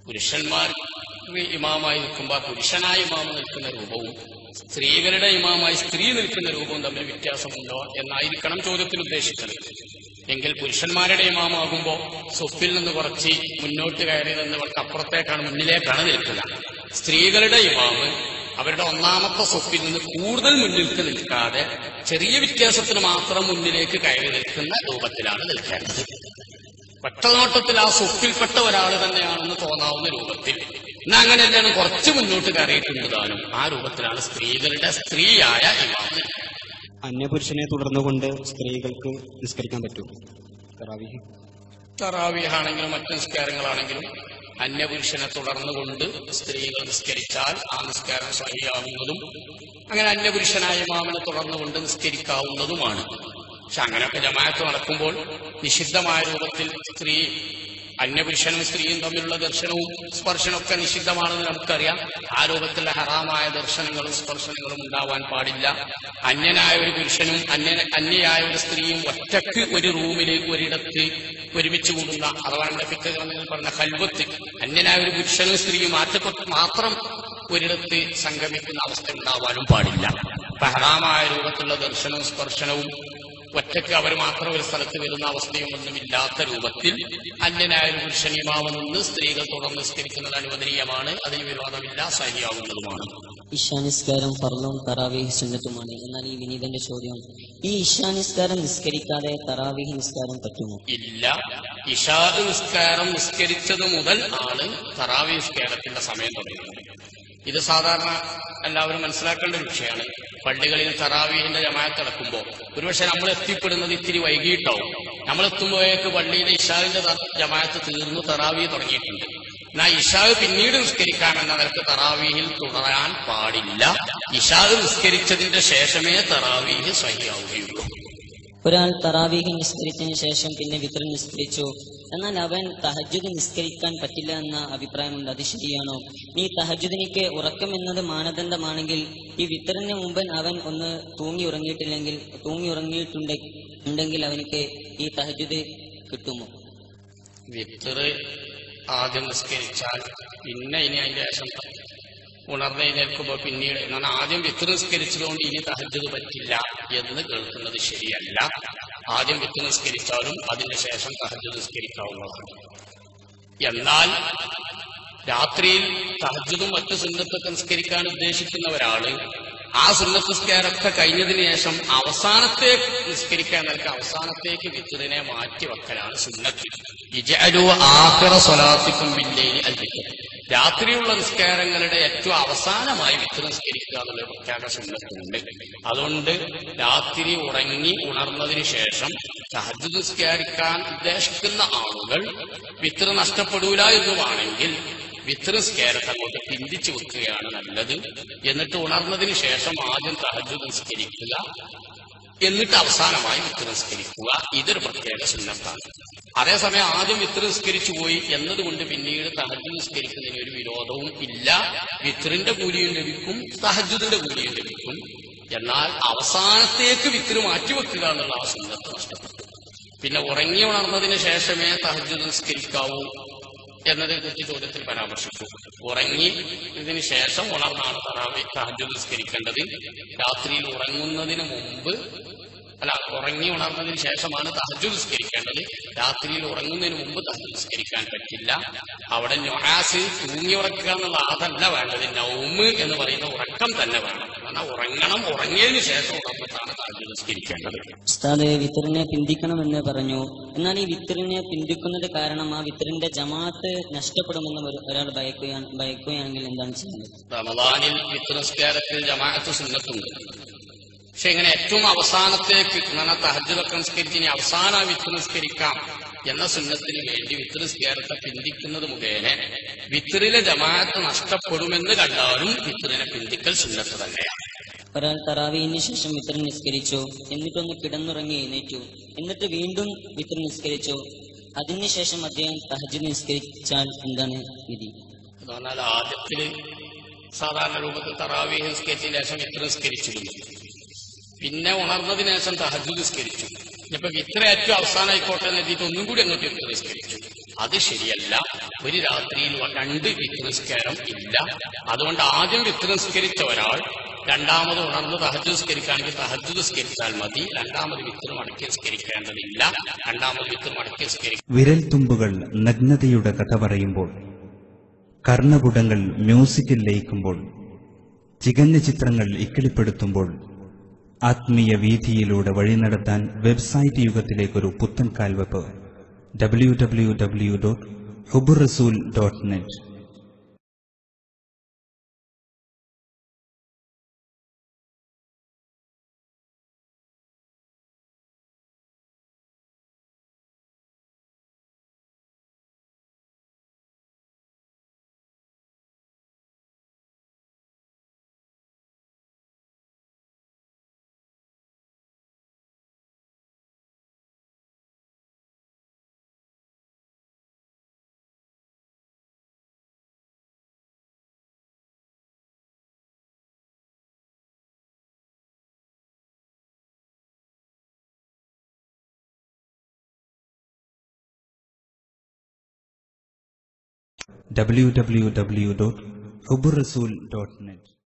പുരുഷന്മാർ ഇമാമായി നിൽക്കുമ്പോൾ ആ പുരുഷനായ ഇമാമ നിൽക്കുന്ന രൂപവും സ്ത്രീകളുടെ ഇമാമായി സ്ത്രീ നിൽക്കുന്ന രൂപവും തമ്മിൽ വ്യത്യാസമുണ്ടോ എന്നായിരിക്കണം ചോദ്യത്തിൽ ഉദ്ദേശിച്ചത് എങ്കിൽ പുരുഷന്മാരുടെ ഇമാമാകുമ്പോൾ സ്വപ്പിൽ നിന്ന് കുറച്ച് മുന്നോട്ട് കയറി നിന്ന് അവർക്ക് അപ്പുറത്തേക്കാണ് മുന്നിലേക്കാണ് നിൽക്കുക സ്ത്രീകളുടെ ഇമാമ് അവരുടെ ഒന്നാമത്തെ സ്വപ്പിൽ നിന്ന് കൂടുതൽ മുന്നിലേക്ക് നിൽക്കാതെ ചെറിയ വ്യത്യാസത്തിന് മാത്രം മുന്നിലേക്ക് കയറി നിൽക്കുന്ന രൂപത്തിലാണ് നിൽക്കേണ്ടത് ഒറ്റനോട്ടത്തിൽ ആ സ്വപ്പിൽപ്പെട്ട ഒരാൾ തന്നെയാണെന്ന് തോന്നാവുന്ന രൂപത്തിൽ എന്നാ അങ്ങനെയല്ലാണ് കുറച്ച് മുന്നോട്ട് കയറിയിട്ടുണ്ട് താനും ആ രൂപത്തിലാണ് സ്ത്രീകളുടെ സ്ത്രീയായ ഇമാമ് അന്യപുരുഷനെ തുടർന്നുകൊണ്ട് സ്ത്രീകൾക്ക് നിസ്കരിക്കാൻ പറ്റും തറാവീഹ് തറാവിയാണെങ്കിലും മറ്റു നിസ്കാരങ്ങളാണെങ്കിലും അന്യപുരുഷനെ തുടർന്നുകൊണ്ട് സ്ത്രീകൾ നിസ്കരിച്ചാൽ ആ നിസ്കാരം സഹിയാവുന്നതും അങ്ങനെ അന്യപുരുഷനായ ഇമാമിനെ തുടർന്നുകൊണ്ട് നിസ്കരിക്കാവുന്നതുമാണ് പക്ഷെ അങ്ങനെയൊക്കെ ജമാഅത്ത് നടക്കുമ്പോൾ നിഷിദ്ധമായ രൂപത്തിൽ സ്ത്രീ അന്യപുരുഷനും സ്ത്രീയും തമ്മിലുള്ള ദർശനവും സ്പർശനവും ഒക്കെ നിഷിദ്ധമാണെന്ന് നമുക്കറിയാം ആ രൂപത്തിലുള്ള ഹറാമായ ദർശനങ്ങളും സ്പർശനങ്ങളും ഉണ്ടാവാൻ പാടില്ല അന്യനായ ഒരു പുരുഷനും അന്യ അന്യയായ ഒരു സ്ത്രീയും ഒറ്റക്ക് ഒരു റൂമിൽ ഒരിടത്ത് ഒരുമിച്ച് കൂടുന്ന അഥവാ നമ്മുടെ ഫിക്ക ഗ്രന്ഥങ്ങളിൽ പറഞ്ഞ കൽവത്ത് അന്യനായ ഒരു പുരുഷനും സ്ത്രീയും മാറ്റപ്പെട്ട് മാത്രം ഒരിടത്ത് സംഗമിക്കുന്ന അവസ്ഥ ഉണ്ടാവാനും പാടില്ല അപ്പൊ ഹറാമായ രൂപത്തിലുള്ള ദർശനവും സ്പർശനവും ഒറ്റയ്ക്ക് അവർ മാത്രം ഒരു സ്ഥലത്ത് വരുന്ന അവസ്ഥയും ഒന്നുമില്ലാത്ത രൂപത്തിൽ അന്യനായ ഒരു പുരുഷനിമാവ് നിന്ന് സ്ത്രീകൾ തുടർന്ന് നിസ്കരിക്കുന്നത് അനുവദനീയമാണ് അതിന് വിരോധമില്ല സഹിയാവുന്നതുമാണ് ഇഷാനിസ്കാരം ഫർളും തറാവീഹ് സുന്നത്തുമാണ് എന്നാൽ ഈ വിനീതന്റെ ചോദ്യം ഈ ഇഷാനിസ്കാരം നിസ്കരിക്കാതെ തറാവീഹ് നിസ്കാരം പറ്റുമോ ഇല്ല ഇഷാ നിസ്കാരം നിസ്കരിച്ചത് മുതൽ ആണ് തറാവി നിസ്കാരത്തിന്റെ സമയം തുടങ്ങുന്നത് ഇത് സാധാരണ എല്ലാവരും മനസ്സിലാക്കേണ്ട ഒരു വിഷയമാണ് പള്ളികളിൽ തറാവീഹിന്റെ ജമാഅത്ത് നടക്കുമ്പോൾ ഒരുപക്ഷെ നമ്മൾ എത്തിപ്പെടുന്നത് ഇത്തിരി വൈകിട്ടാവും നമ്മൾ എത്തുമ്പോഴേക്ക് പള്ളിയിലെ ഇഷാവിന്റെ ജമാഅത്ത് തീർന്നു തറാവി തുടങ്ങിയിട്ടുണ്ട് എന്നാൽ ഇഷാവ് പിന്നീട് നിസ്കരിക്കാമെന്ന നിലക്ക് തറാവീഹിൽ തുടരാൻ പാടില്ല ഇഷാവ് നിസ്കരിച്ചതിന്റെ ശേഷമേ തറാവീഹ് സഹിയാവുകയുള്ളൂ ഒരാൾ തറാവീഹ് നിസ്കരിച്ചതിന് ശേഷം പിന്നെ വിത്ര നിസ്കരിച്ചു എന്നാൽ അവൻ തഹജുദ് നിസ്കരിക്കാൻ പറ്റില്ല എന്ന അഭിപ്രായമുണ്ട് അത് ശരിയാണോ ഈ തഹജുദിനിക്ക് ഉറക്കം എന്നത് മാനദണ്ഡമാണെങ്കിൽ ഈ വിത്തറിന് മുമ്പ് അവൻ ഒന്ന് തൂങ്ങി ഉറങ്ങിയിട്ടില്ലെങ്കിൽ തൂങ്ങി ഉറങ്ങിയിട്ടുണ്ടെ ഉണ്ടെങ്കിൽ അവനക്ക് ഈ തഹജുദ് കിട്ടുമോ വിത്തറ് ആദ്യം നിസ്കരിച്ചാൽ പിന്നെ ഇനി അതിന്റെ ശേഷം ഉണർന്നെഴുന്നേൽക്കുമ്പോൾ പിന്നീട് എന്നാൽ ആദ്യം വിത്ത് നിസ്കരിച്ചതുകൊണ്ട് ഇനി തഹജ്ജുദ് പറ്റില്ല എന്ന് കേൾക്കുന്നത് ശരിയല്ല ആദ്യം വിത്ത് നിസ്കരിച്ചാലും അതിന്റെ ശേഷം തഹജ്ജുദ് നിസ്കരിക്കാവുന്നതാണ് എന്നാൽ രാത്രിയിൽ തഹജ്ജുദും മറ്റു സുന്നത്തൊക്കെ നിസ്കരിക്കാൻ ഉദ്ദേശിക്കുന്ന ഒരാള് ആ സുന്നത്ത് നിസ്കാരമൊക്കെ കഴിഞ്ഞതിന് ശേഷം അവസാനത്തേക്ക് നിസ്കരിക്കാൻ നിൽക്കുക അവസാനത്തേക്ക് വിത്തറിനെ മാറ്റി വെക്കലാണ് സുന്നത്ത് ഇജഅലു ആഖിറ സ്വലാത്തിക്കും ബില്ലൈലി അൽ വിത്ർ. രാത്രിയുള്ള നിസ്കാരങ്ങളുടെ ഏറ്റവും അവസാനമായി വിത്ത് നിസ്കരിക്കുക എന്നുള്ള പ്രത്യേക സുന്നത്തുണ്ട് അതുകൊണ്ട് രാത്രി ഉറങ്ങി ഉണർന്നതിന് ശേഷം തഹജ് നിസ്കരിക്കാൻ ഉദ്ദേശിക്കുന്ന ആളുകൾ വിത്ര നഷ്ടപ്പെടൂല എന്നുമാണെങ്കിൽ വിത്ര നിസ്കാരത്തെ അങ്ങോട്ട് പിന്തിച്ചു വെക്കുകയാണ് നല്ലത് എന്നിട്ട് ഉണർന്നതിന് ശേഷം ആദ്യം തഹജ് നിസ്കരിക്കുക എന്നിട്ട് അവസാനമായി വിത്ത് നിസ്കരിക്കുക ഇതൊരു പ്രത്യേക സുന്നത്താണ് അതേസമയം ആദ്യം വിത്ത് നിസ്കരിച്ചു പോയി എന്നതുകൊണ്ട് പിന്നീട് തഹജ് നിസ്കരിക്കുന്നതിന് ഒരു വിരോധവും ഇല്ല വിത്തറിന്റെ കൂലിയും ലഭിക്കും തഹജുദിന്റെ കൂലിയും ലഭിക്കും എന്നാൽ അവസാനത്തേക്ക് വിത്തിന് മാറ്റിവെക്കുക എന്നുള്ള ആ സുന്നത്ത് നഷ്ടപ്പെട്ടു പിന്നെ ഉറങ്ങി ഉണർന്നതിന് ശേഷമേ തഹജുദ് നിസ്കരിക്കാവൂ എന്നതിനെ കുറിച്ച് ചോദ്യത്തിൽ പരാമർശിച്ചു ഉറങ്ങി ഇതിന് ശേഷം ഉണർന്നാണ് തറാവി തഹജുദ് നിസ്കരിക്കേണ്ടത് രാത്രിയിൽ ഉറങ്ങുന്നതിന് മുമ്പ് അല്ല ഉറങ്ങി ഉണർന്നതിന് ശേഷമാണ് തഹജു നിസ്കരിക്കേണ്ടത് രാത്രിയിൽ ഉറങ്ങുന്നതിന് മുമ്പ് തഹജു നിസ്കരിക്കാൻ പറ്റില്ല അവിടെ നൊഹാസ് തൂങ്ങി ഉറക്കുക എന്നുള്ള അതല്ല വേണ്ടത് നൗമ് എന്ന് പറയുന്ന ഉറക്കം തന്നെ വേണം കാരണം ഉറങ്ങണം ഉറങ്ങിയതിന് ശേഷം ഉണർന്നിട്ടാണ് തഹജു നിസ്കരിക്കേണ്ടത് ഉസ്താദ് വിത്തറിനെ പിന്തിക്കണമെന്ന് പറഞ്ഞു എന്നാൽ ഈ വിത്തറിനെ പിന്തിക്കുന്നത് കാരണം ആ വിത്തറിന്റെ ജമാഅത്ത് നഷ്ടപ്പെടുമെന്ന് ഒരു- ഒരാൾ ഭയക്കുകയാണ് ഭയക്കുകയാണെങ്കിൽ എന്താണ് ചെയ്യുന്നത് റമദാനിൽ വിത്ത് നിസ്കാരത്തിൽ ജമാഅത്ത് സുന്നത്തുണ്ട് പക്ഷെ ഇങ്ങനെ ഏറ്റവും അവസാനത്തേക്ക് എന്നാൽ തഹജ്ജുദൊക്കെ നിസ്കരിച്ച് ഇനി അവസാന വിത്ത് നിസ്കരിക്കാം എന്ന സുന്നത്തിന് വേണ്ടി വിത്ത് നിസ്കാരത്തെ പിന്തിക്കുന്നത് മുഖേന വിത്തറിലെ ജമാഅത്ത് നഷ്ടപ്പെടുമെന്ന് കണ്ടാലും വിത്തറിനെ പിന്തിക്കൽ സുന്നത്ത് തന്നെയാണ് ഒരാൾ തറാവീഹിന് ശേഷം വിത്തർ നിസ്കരിച്ചു എന്നിട്ടൊന്ന് കിടന്നുറങ്ങി എഴുന്നേറ്റു എന്നിട്ട് വീണ്ടും വിത്തർ നിസ്കരിച്ചു അതിനുശേഷം അദ്ദേഹം തഹജ് നിസ്കരിച്ചാൽ എന്താണ് വിധി എന്ന് പറഞ്ഞാൽ ആദ്യത്തില് സാധാരണ രൂപത്തിൽ തറാവീഹ് നിസ്കരിച്ചതിന് ശേഷം വിത്ത് നിസ്കരിച്ചിരുന്നു പിന്നെ ഉണർന്നതിന് ശേഷം തഹജു നിസ്കരിച്ചു ഇനിയിപ്പോ വിത്ര ഏറ്റവും അവസാനമായിക്കോട്ടെ എന്ന് എഴുതിയിട്ട് ഒന്നും കൂടി അങ്ങോട്ട് വിത്ര നിസ്കരിച്ചു അത് ശരിയല്ല ഒരു രാത്രിയിൽ രണ്ട് വിത്ത് നിസ്കാരം ഇല്ല അതുകൊണ്ട് ആദ്യം വിത്ത് നിസ്കരിച്ച ഒരാൾ രണ്ടാമത് ഉണർന്ന് തഹജ് നിസ്കരിക്കുകയാണെങ്കിൽ തഹജ് നിസ്കരിച്ചാൽ മതി രണ്ടാമത് വിത്തിന് മടക്കി നിസ്കരിക്കേണ്ടതില്ല രണ്ടാമത് വിത്തിന് മടക്കി നിസ്കരിക്കും വിരൽത്തുമ്പുകൾ നഗ്നതയുടെ കഥ പറയുമ്പോൾ കർണപുടങ്ങൾ മ്യൂസിക്കിൽ ലയിക്കുമ്പോൾ ചികഞ്ഞ ചിത്രങ്ങൾ ഇക്കിളിപ്പെടുത്തുമ്പോൾ ആത്മീയ വീതിയിലൂടെ വഴി നടത്താൻ വെബ്സൈറ്റ് യുഗത്തിലേക്കൊരു പുത്തൻ കാൽവെപ്പ് W W W dot Hubburasool dot net W W W dot Hubburasool dot net